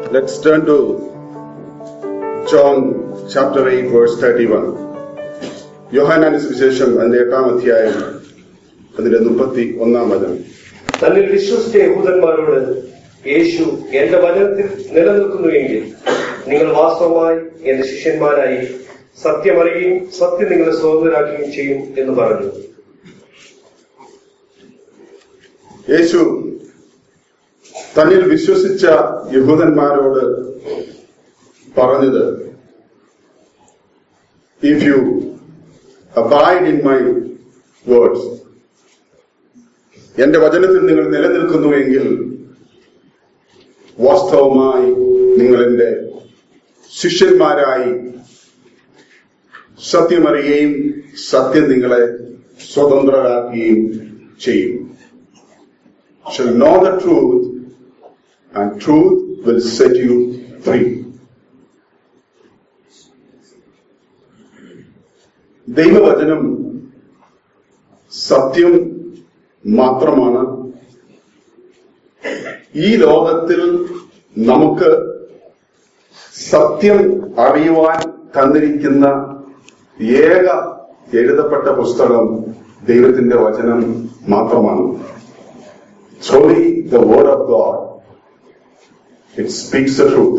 Let's turn to John chapter 8 verse 31. യോഹാനാന്റെ സുവിശേഷം അതിന്റെ എട്ടാം അധ്യായം അതിന്റെ മുപ്പത്തി ഒന്നാം വചനം തന്നിൽ വിശ്വസിച്ച യഹൂദന്മാരോട് യേശു എന്റെ വചനത്തിൽ നിലനിൽക്കുന്നുവെങ്കിൽ നിങ്ങൾ വാസ്തവമായി എന്റെ ശിഷ്യന്മാരായി സത്യമറിയുകയും സത്യം നിങ്ങളെ സ്വതന്ത്രരാക്കുകയും ചെയ്യും എന്ന് പറഞ്ഞു യേശു തന്നിൽ വിശ്വസിച്ച യഹൂദന്മാരോട് പറഞ്ഞത് if you abide in my words എന്റെ വചനത്തിൽ നിങ്ങൾ നിലനിൽക്കുന്നുവെങ്കിൽ വാസ്തവമായി നിങ്ങൾ എന്റെ ശിഷ്യന്മാരായി സത്യമറിയുകയും സത്യം നിങ്ങളെ സ്വതന്ത്രരാക്കുകയും ചെയ്യും shall know the truth, and truth will set you free. ദൈവവചനം സത്യം മാത്രമാണ് ഈ ലോകത്തിൽ നമുക്ക് സത്യം അറിയുവാൻ തന്നിരിക്കുന്ന ഏക എഴുതപ്പെട്ട പുസ്തകം ദൈവത്തിന്റെ വചനം മാത്രമാണ് It's only the word of God. It speaks the truth.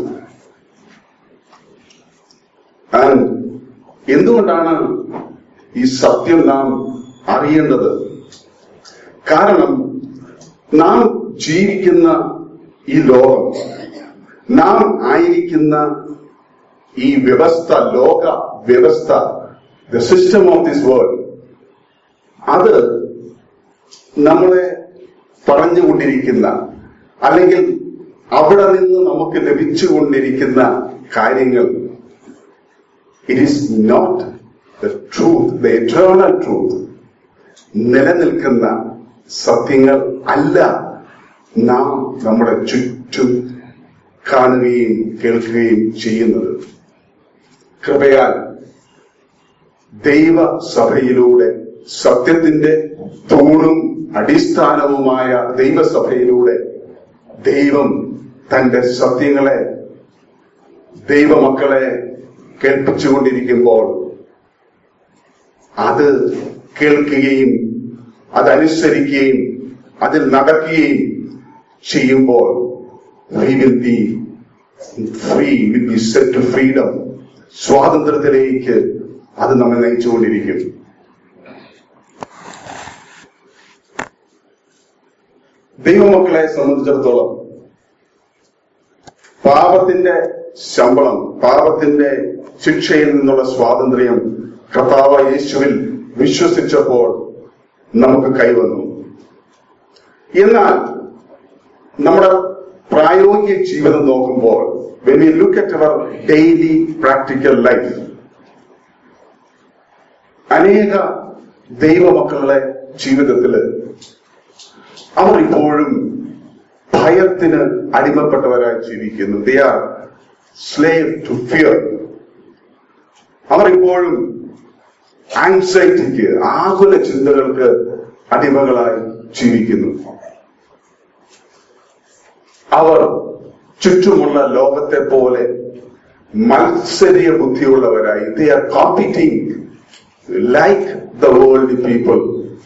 And എന്തുകൊണ്ടാണ് ഈ സത്യം നാം അറിയേണ്ടത് കാരണം നാം ജീവിക്കുന്ന ഈ ലോകം നാം ആയിരിക്കുന്ന ഈ വ്യവസ്ഥ ലോക വ്യവസ്ഥ the system of this world അത് നമ്മളെ പറഞ്ഞുകൊണ്ടിരിക്കുന്ന അല്ലെങ്കിൽ അവിടെ നിന്ന് നമുക്ക് ലഭിച്ചുകൊണ്ടിരിക്കുന്ന കാര്യങ്ങൾ it is not the truth the eternal truth നിലനിൽക്കുന്ന സത്യങ്ങൾ അല്ല നാം നമ്മുടെ ചുറ്റും കാണുകയും കേൾക്കുകയും ചെയ്യുന്നത് കൃപയാൽ ദൈവസഭയിലൂടെ സത്യത്തിന്റെ തൂണും അടിസ്ഥാനവുമായ ദൈവസഭയിലൂടെ ദൈവം തന്റെ സത്യങ്ങളെ ദൈവമക്കളെ കേൾപ്പിച്ചുകൊണ്ടിരിക്കുമ്പോൾ അത് കേൾക്കുകയും അതനുസരിക്കുകയും അതിൽ നടക്കുകയും ചെയ്യുമ്പോൾ we will be free will be set to freedom സ്വാതന്ത്ര്യത്തിലേക്ക് അത് നമ്മെ നയിച്ചുകൊണ്ടിരിക്കും ദൈവമക്കളെ സംബന്ധിച്ചിടത്തോളം പാപത്തിന്റെ ശമ്പളം പാപത്തിന്റെ ശിക്ഷയിൽ നിന്നുള്ള സ്വാതന്ത്ര്യം കർത്താവ് യേശുവിൽ വിശ്വസിച്ചപ്പോൾ നമുക്ക് കൈവന്നു എന്നാൽ നമ്മുടെ പ്രായോഗിക ജീവിതം നോക്കുമ്പോൾ when we look at our daily practical life അനേക ദൈവമക്കളുടെ ജീവിതത്തില് അവർ ഇപ്പോഴും ഭയത്തിന് അടിമപ്പെട്ടവരായി ജീവിക്കുന്നു they are slave to fear അവർ ഇപ്പോഴും ആൻസൈറ്റിക്ക് ആകുല ചിന്തകൾക്ക് അടിമകളായി ജീവിക്കുന്നു അവർ ചുറ്റുമുള്ള ലോകത്തെ പോലെ മത്സരീയ ബുദ്ധിയുള്ളവരായി they are competing like the world people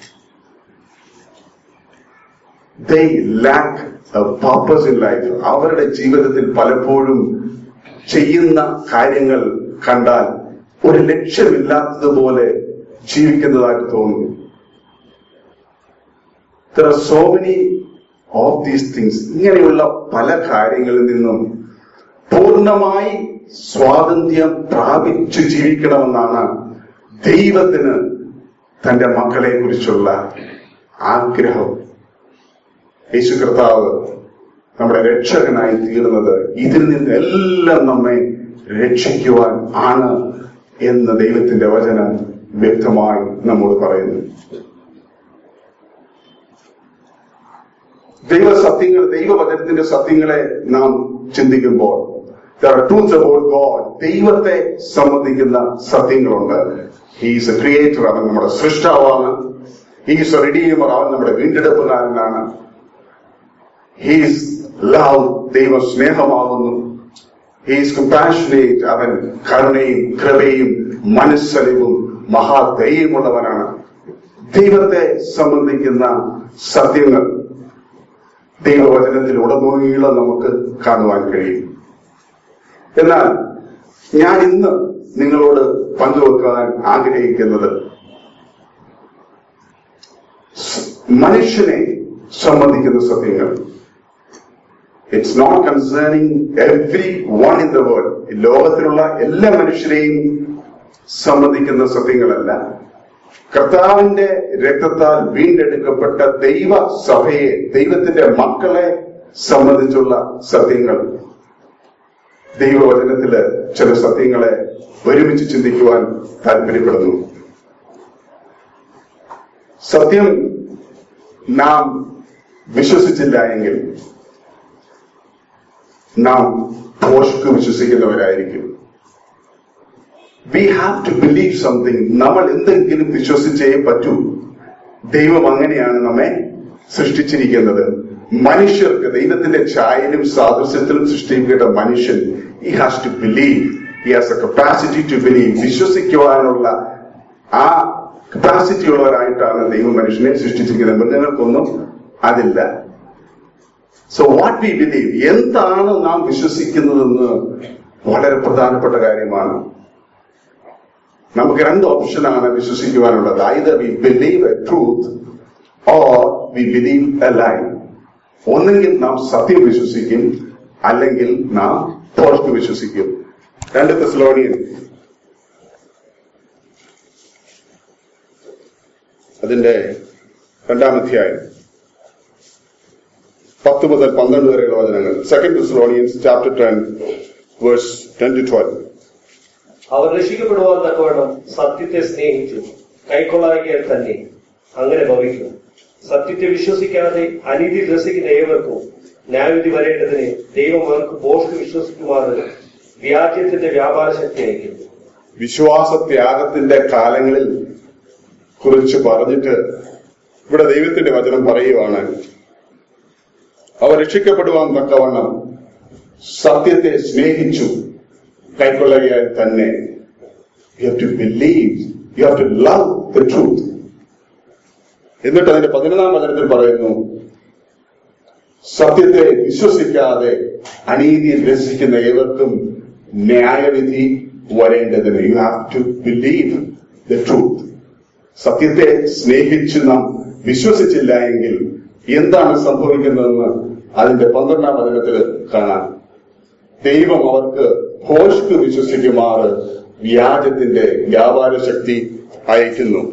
they lack purpose in life അവരുടെ ജീവിതത്തിൽ പലപ്പോഴും ചെയ്യുന്ന കാര്യങ്ങൾ കണ്ടാൽ ഒരു ലക്ഷ്യമില്ലാത്തതുപോലെ ജീവിക്കുന്നതായിട്ട് തോന്നുന്നു There are so many of these things. ഇങ്ങനെയുള്ള പല കാര്യങ്ങളിൽ നിന്നും പൂർണ്ണമായി സ്വാതന്ത്ര്യം പ്രാപിച്ചു ജീവിക്കണമെന്നാണ് ദൈവത്തിന് തന്റെ മക്കളെ കുറിച്ചുള്ള ആഗ്രഹം യേശു കർത്താവ് നമ്മുടെ രക്ഷകനായി തീർന്നത് ഇതിൽ നിന്നെല്ലാം നമ്മെ രക്ഷിക്കുവാൻ ആണ് എന്ന് ദൈവത്തിന്റെ വചനം വ്യക്തമായി നമ്മോട് പറയുന്നു ദൈവ സത്യങ്ങൾ ദൈവവചനത്തിന്റെ സത്യങ്ങളെ നാം ചിന്തിക്കുമ്പോൾ ട്രൂത്ത് അബൌട്ട് ഗോഡ് ദൈവത്തെ സംബന്ധിക്കുന്ന സത്യങ്ങളുണ്ട് ഹീസ് എ ക്രിയേറ്റർ അവൻ നമ്മുടെ സൃഷ്ടാവാണ് ഹീസ് എ റിഡീമർ അവൻ നമ്മുടെ വീണ്ടെടുപ്പുകാരനാണ് ഹീസ് ലവ് ദൈവ സ്നേഹമാകുന്നു ഹീസ് കമ്പാഷനേറ്റ് അവൻ കരുണയും കൃപയും മനസ്സലിവും മഹാദയുമുള്ളവനാണ് ദൈവത്തെ സംബന്ധിക്കുന്ന സത്യങ്ങൾ ദൈവവചനത്തിൽ ഉടനീളം നമുക്ക് കാണുവാൻ കഴിയും എന്നാൽ ഞാൻ ഇന്ന് നിങ്ങളോട് പങ്കുവെക്കാൻ ആഗ്രഹിക്കുന്നത് സ് മനുഷ്യനെ സംബന്ധിക്കുന്ന സത്യങ്ങൾ it's not concerning everyone in the world ലോകത്തിലുള്ള എല്ലാ മനുഷ്യരെയും സംബന്ധിക്കുന്ന സത്യങ്ങളല്ല കർത്താവിന്റെ രക്തത്താൽ വീണ്ടെടുക്കപ്പെട്ട ദൈവ സഭയെ ദൈവത്തിന്റെ മക്കളെ സംബന്ധിച്ചുള്ള സത്യങ്ങൾ ദൈവവചനത്തില് ചില സത്യങ്ങളെ ഒരുമിച്ച് ചിന്തിക്കുവാൻ താല്പര്യപ്പെടുന്നു സത്യം നാം വിശ്വസിച്ചില്ല എങ്കിൽ നാം പോഷ്ക്ക് വിശ്വസിക്കുന്നവരായിരിക്കും we have to believe something നമ്മൾ എന്തെങ്കിലും വിശ്വസിച്ചേ പറ്റൂ ദൈവം അങ്ങനെയാണ് നമ്മെ സൃഷ്ടിച്ചിരിക്കുന്നത് മനുഷ്യർക്ക് ദൈവത്തിന്റെ ഛായയിലും സാദൃശ്യത്തിലും സൃഷ്ടിക്കപ്പെട്ട മനുഷ്യൻ ഈ has to believe he has a capacity to believe വിശ്വസിക്കുവാനുള്ള ആ കപ്പാസിറ്റി ഉള്ളവരായിട്ടാണ് ദൈവം മനുഷ്യനെ സൃഷ്ടിച്ചിരിക്കുന്നത് മൃഗങ്ങൾക്കൊന്നും അതില്ല സോ വാട്ട് വി ബിലീവ് എന്താണ് നാം വിശ്വസിക്കുന്നതെന്ന് വളരെ പ്രധാനപ്പെട്ട കാര്യമാണ് നമുക്ക് രണ്ട് ഓപ്ഷനാണ് വിശ്വസിക്കുവാനുള്ളത് either we believe a truth or we believe a lie ഒന്നെങ്കിൽ നാം സത്യം വിശ്വസിക്കും അല്ലെങ്കിൽ നാം പോസ്റ്റ് വിശ്വസിക്കും രണ്ട് തെസ്ലോണിയൻ അതിന്റെ രണ്ടാം അധ്യായം പത്ത് മുതൽ പന്ത്രണ്ട് വരെയുള്ള വചനങ്ങൾ second Thessalonians chapter ten verse ten to twelve അവർ രക്ഷിക്കപ്പെടുവാൻ തക്കവണ്ണം സത്യത്തെ സ്നേഹിച്ചു കൈക്കൊള്ളാകിയാൽ തന്നെ അങ്ങനെ ഭവിക്കും സത്യത്തെ വിശ്വസിക്കാതെ അനീതി രസിക്കുന്ന ഏവർക്കും ന്യായവിധി വരേണ്ടതിന് ദൈവം അവർക്ക് പോസ്റ്റ് വിശ്വസിക്കുമാറ് വ്യാജ്യത്തിന്റെ വ്യാപാര ശക്തി അയക്കുന്നു വിശ്വാസത്യാഗത്തിന്റെ കാലങ്ങളിൽ കുറിച്ച് പറഞ്ഞിട്ട് ഇവിടെ ദൈവത്തിന്റെ വചനം പറയുവാണ് അവർ രക്ഷിക്കപ്പെടുവാൻ തക്കവണ്ണം സത്യത്തെ സ്നേഹിച്ചു കൈക്കൊള്ളുകയാൽ തന്നെ you have to believe you have to love the truth എന്നിട്ട് അതിന്റെ പതിനൊന്നാം വചനത്തിൽ പറയുന്നു സത്യത്തെ വിശ്വസിക്കാതെ അനീതിയിൽ രസിക്കുന്ന ഏവർക്കും ന്യായവിധി വരേണ്ടതിന് you have to believe the truth സത്യത്തെ സ്നേഹിച്ച് നാം വിശ്വസിച്ചില്ല എങ്കിൽ എന്താണ് സംഭവിക്കുന്നതെന്ന് അതിന്റെ പന്ത്രണ്ടാം വചനത്തിൽ കാണാം ദൈവം അവർക്ക് ഭോഷ്ക്ക് വിശ്വസിക്കുമാറ് വ്യാജത്തിന്റെ വ്യാപാര ശക്തി അയക്കുന്നു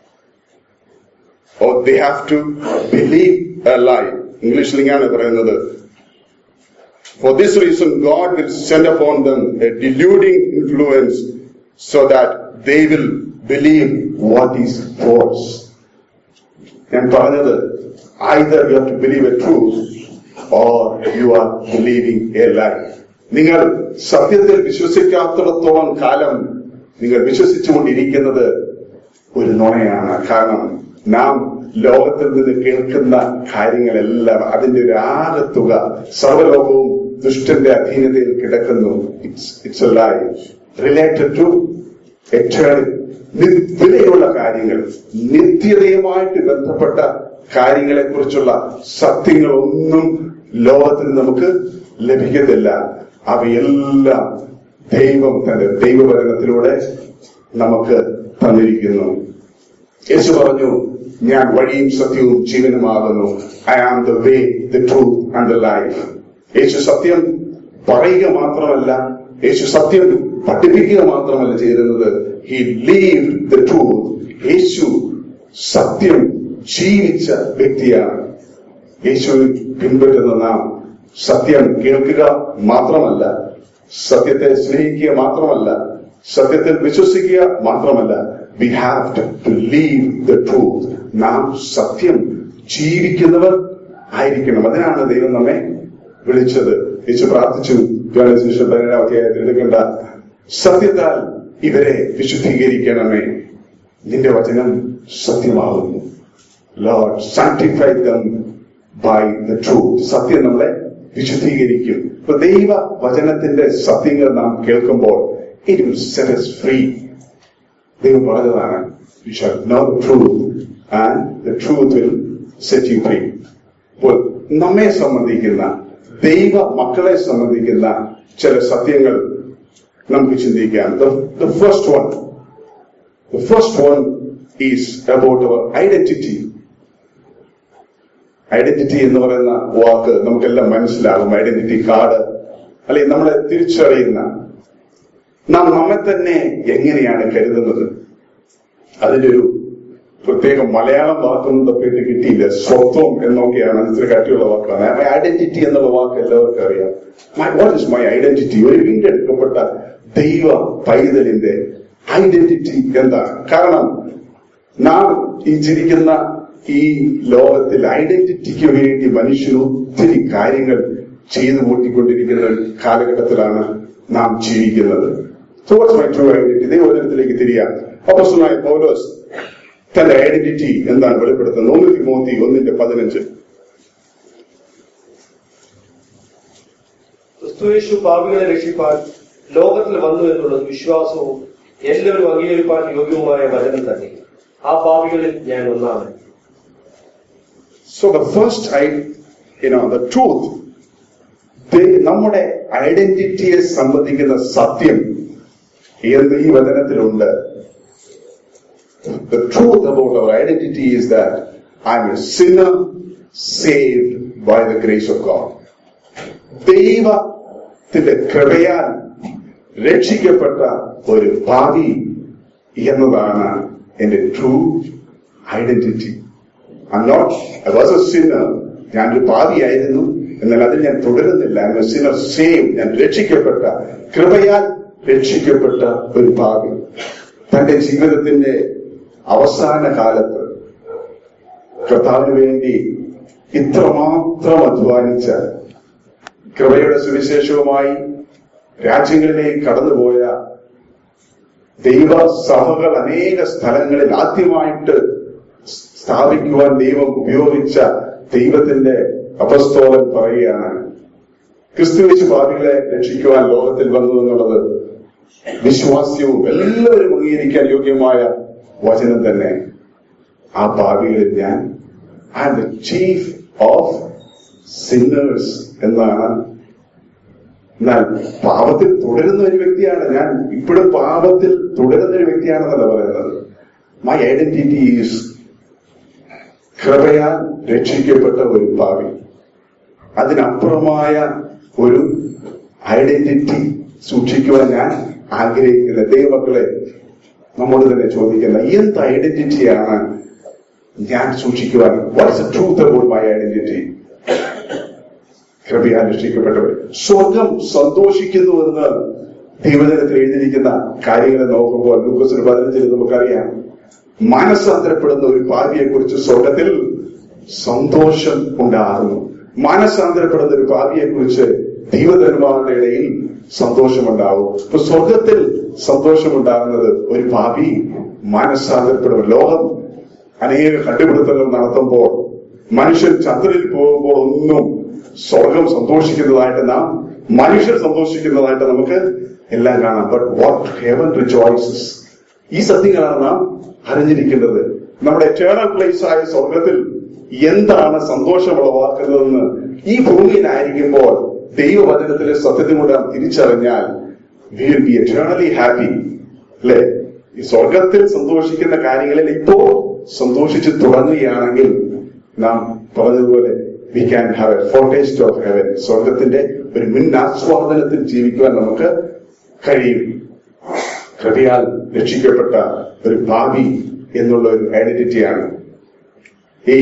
oh they have to believe a lie ഇംഗ്ലീഷിൽ ഇങ്ങനെയാണ് പറയുന്നത് For this reason, God will send upon them a deluding influence so that they will believe what is false. ഞാൻ പറഞ്ഞത് either you have to believe a truth or you are believing a lie. നിങ്ങൾ സത്യത്തിൽ വിശ്വസിക്കാത്തിടത്തോളം കാലം നിങ്ങൾ വിശ്വസിച്ചുകൊണ്ടിരിക്കുന്നത് ഒരു നുണയാണ് കാരണം നാം ലോകത്തിൽ നിന്ന് കേൾക്കുന്ന കാര്യങ്ങളെല്ലാം അതിന്റെ ഒരു ആകത്തുക സർവ്വലോകവും ദുഷ്ടന്റെ അധീനതയിൽ കിടക്കുന്നു it's it's a life related to eternal വിലയുള്ള കാര്യങ്ങൾ നിത്യതയുമായിട്ട് ബന്ധപ്പെട്ട കാര്യങ്ങളെ കുറിച്ചുള്ള സത്യങ്ങളൊന്നും ലോകത്തിൽ നമുക്ക് ലഭിക്കത്തില്ല അവയെല്ലാം ദൈവം തന്റെ ദൈവവചനത്തിലൂടെ നമുക്ക് തന്നിരിക്കുന്നു യേശു പറഞ്ഞു ഞാൻ വഴിയും സത്യവും ജീവനുമാകുന്നു I am the way the truth and the life യേശു സത്യം പറയുക മാത്രമല്ല യേശു സത്യം പഠിപ്പിക്കുക മാത്രമല്ല ചെയ്തിരുന്നത് ഹി ലീവ് ദ ട്രൂത്ത് യേശു സത്യം ജീവിച്ച വ്യക്തിയാണ് യേശുവിൽ പിൻപറ്റുന്ന നാം സത്യം കേൾക്കുക മാത്രമല്ല സത്യത്തെ സ്നേഹിക്കുക മാത്രമല്ല സത്യത്തിൽ വിശ്വസിക്കുക മാത്രമല്ല we have to believe the truth നാം സത്യം ജീവിക്കുന്നവർ ആയിരിക്കണം അതിനാണ് ദൈവം നമ്മെ വിളിച്ചത് യേശു പ്രാർത്ഥിച്ചു ജ്വാനശേഷം പതിനേഴാം അധ്യായത്തിൽ എടുക്കേണ്ട സത്യത്താൽ ഇവരെ വിശുദ്ധീകരിക്കണമേ നിന്റെ വചനം സത്യമാകുന്നു Lord sanctify them by the truth സത്യം നമ്മളെ വിശുദ്ധീകരിക്കും ഇപ്പൊ ദൈവ വചനത്തിന്റെ സത്യങ്ങൾ നാം കേൾക്കുമ്പോൾ it will set us free ദൈവം പറഞ്ഞതാണ് you shall know the truth and the truth will set you free അപ്പോൾ നമ്മെ സംബന്ധിക്കുന്ന ദൈവ മക്കളെ സംബന്ധിക്കുന്ന ചില സത്യങ്ങൾ നമുക്ക് ചിന്തിക്കാം the first one the first one is about our identity identity എന്ന് പറയുന്ന വാക്ക് നമുക്കെല്ലാം മനസ്സിലാകും ഐഡന്റിറ്റി കാർഡ് അല്ലെങ്കിൽ നമ്മളെ തിരിച്ചറിയുന്ന നാം നമ്മെ തന്നെ എങ്ങനെയാണ് കരുതുന്നത് അതിന്റെ ഒരു പ്രത്യേകം മലയാളം വാക്കൊന്നും തപ്പിയിട്ട് കിട്ടിയില്ല സ്വത്വം എന്നൊക്കെയാണ് അതിന് ഇത്തിരി കട്ടിയുള്ള വാക്കാണ് ഐഡന്റിറ്റി എന്നുള്ള വാക്ക് എല്ലാവർക്കും അറിയാം വാട്ട് ഇസ് മൈ ഐഡന്റിറ്റി ഒരു വീണ്ടെടുക്കപ്പെട്ട ദൈവ പൈതലിന്റെ ഐഡന്റിറ്റി എന്താണ് കാരണം നാം ഈ ചിരിക്കുന്ന ഈ ലോകത്തിൽ ഐഡന്റിറ്റിക്ക് വേണ്ടി മനുഷ്യൻ ഒത്തിരി കാര്യങ്ങൾ ചെയ്തു കൂട്ടിക്കൊണ്ടിരിക്കുന്ന ഒരു കാലഘട്ടത്തിലാണ് നാം ജീവിക്കുന്നത് towards my true identity ദൈവവചനത്തിലേക്ക് തിരിയാം അപ്പസ്തലനായ പൗലോസ് തന്റെ ഐഡന്റിറ്റി എന്താണ് വെളിപ്പെടുത്തുന്നത് ഒന്ന് തിമോത്തി ഒന്നിന്റെ പതിനഞ്ച് ക്രിസ്തുയേശു പാപികളെ രക്ഷിപ്പാൻ ലോകത്തിൽ വന്നു എന്നുള്ളത് വിശ്വാസവും എല്ലാവരും അംഗീകരിപ്പാൻ യോഗ്യവുമായ വചനം തന്നെ ആ പാപികളിൽ ഞാൻ ഒന്നാണ് So the first, I, you know, the truth, ദൈ- നമ്മുടെ ഐഡന്റിറ്റിയെ സംബന്ധിക്കുന്ന സത്യം എന്ന് ഈ വചനത്തിലുണ്ട് The truth about our identity is that I'm a sinner saved by the grace of God. ദൈവത്തിന്റെ കൃപയാൽ രക്ഷിക്കപ്പെട്ട ഒരു ഭാവി എന്നതാണ് എന്റെ true identity I'm not, I was a sinner. ഞാനൊരു പാപിയായിരുന്നു എന്നാൽ അതിൽ ഞാൻ തുടരുന്നില്ല I'm a sinner saved. ഞാൻ രക്ഷിക്കപ്പെട്ട കൃപയാൽ രക്ഷിക്കപ്പെട്ട ഒരു ഭാവി തന്റെ ജീവിതത്തിന്റെ അവസാന കാലത്ത് കർത്താവിന് വേണ്ടി ഇത്രമാത്രം അധ്വാനിച്ച കൃപയുടെ സുവിശേഷവുമായി രാജ്യങ്ങളിലേക്ക് കടന്നുപോയ ദൈവ സഭകൾ അനേക സ്ഥലങ്ങളിൽ ആദ്യമായിട്ട് സ്ഥാപിക്കുവാൻ ദൈവം ഉപയോഗിച്ച ദൈവത്തിന്റെ അപസ്തോലൻ പറയുകയാണ് ക്രിസ്തുവിച്ച് പാപികളെ രക്ഷിക്കുവാൻ ലോകത്തിൽ വന്നു എന്നുള്ളത് വിശ്വാസ്യവും എല്ലാവരും അംഗീകരിക്കാൻ യോഗ്യമായ വചനം തന്നെ ആ പാപികളിൽ ഞാൻ I am the chief of sinners എന്നാണ് എന്നാൽ പാപത്തിൽ തുടരുന്ന ഒരു വ്യക്തിയാണ് ഞാൻ ഇപ്പോഴും പാപത്തിൽ തുടരുന്ന ഒരു വ്യക്തിയാണെന്നല്ല പറയുന്നത് മൈ ഐഡന്റിറ്റി ഈസ് കൃപയാൽ രക്ഷിക്കപ്പെട്ട ഒരു ഭാവി അതിനപ്പുറമായ ഒരു ഐഡന്റിറ്റി സൂക്ഷിക്കുവാൻ ഞാൻ ആഗ്രഹിക്കുന്ന ദൈവമക്കളെ നമ്മോട് തന്നെ ചോദിക്കുന്ന എന്ത് ഐഡന്റിറ്റിയാണ് ഞാൻ സൂക്ഷിക്കുവാൻ what is the truth about my identity കൃപയാൽ രക്ഷിക്കപ്പെട്ടവർ സ്വർഗം സന്തോഷിക്കുന്നുവെന്ന് ദൈവജനത്തിൽ എഴുതിയിരിക്കുന്ന കാര്യങ്ങളെ നോക്കുമ്പോൾ ലൂക്കസിന് പതിനഞ്ചിൽ നമുക്കറിയാം മാനസാന്തരപ്പെടുന്ന ഒരു ഭാവിയെ കുറിച്ച് സ്വർഗത്തിൽ സന്തോഷം ഉണ്ടാകുന്നു മാനസാന്തരപ്പെടുന്ന ഒരു ഭാവിയെ കുറിച്ച് ദൈവധന്മാരുടെ ഇടയിൽ സന്തോഷമുണ്ടാവും ഇപ്പൊ സ്വർഗത്തിൽ സന്തോഷമുണ്ടാകുന്നത് ഒരു ഭാവി മാനസാന്തരപ്പെടും ലോകം അനേക കണ്ടുപിടുത്തങ്ങൾ നടത്തുമ്പോൾ മനുഷ്യൻ ചന്ദ്രനിൽ പോകുമ്പോൾ ഒന്നും സ്വർഗം സന്തോഷിക്കുന്നതായിട്ട് നാം മനുഷ്യർ സന്തോഷിക്കുന്നതായിട്ട് നമുക്ക് എല്ലാം കാണാം ബട്ട് വാട്ട് ഹെവൻ റിജോയ്സസ് ഈ സത്യങ്ങളാണ് നാം അറിഞ്ഞിരിക്കേണ്ടത് നമ്മുടെ എറ്റേണൽ പ്ലേസ് ആയ സ്വർഗത്തിൽ എന്താണ് സന്തോഷമുളവാക്കുന്നതെന്ന് ഈ ഭൂമിയിലായിരിക്കുമ്പോൾ ദൈവവചനത്തിലെ സത്യത്തെ കൊണ്ട് നാം തിരിച്ചറിഞ്ഞാൽ we will be eternally happy അല്ലെ ഈ സ്വർഗത്തിൽ സന്തോഷിക്കുന്ന കാര്യങ്ങളിൽ ഇപ്പോൾ സന്തോഷിച്ച് തുടങ്ങുകയാണെങ്കിൽ നാം പറഞ്ഞതുപോലെ we can have a foretaste of heaven സ്വർഗത്തിന്റെ ഒരു മുന്നാസ്വാദനത്തിൽ ജീവിക്കുവാൻ നമുക്ക് കഴിയും കൃപയാൽ രക്ഷിക്കപ്പെട്ട ഒരു ഭാവി എന്നുള്ള ഒരു ഐഡന്റിറ്റിയാണ് ഈ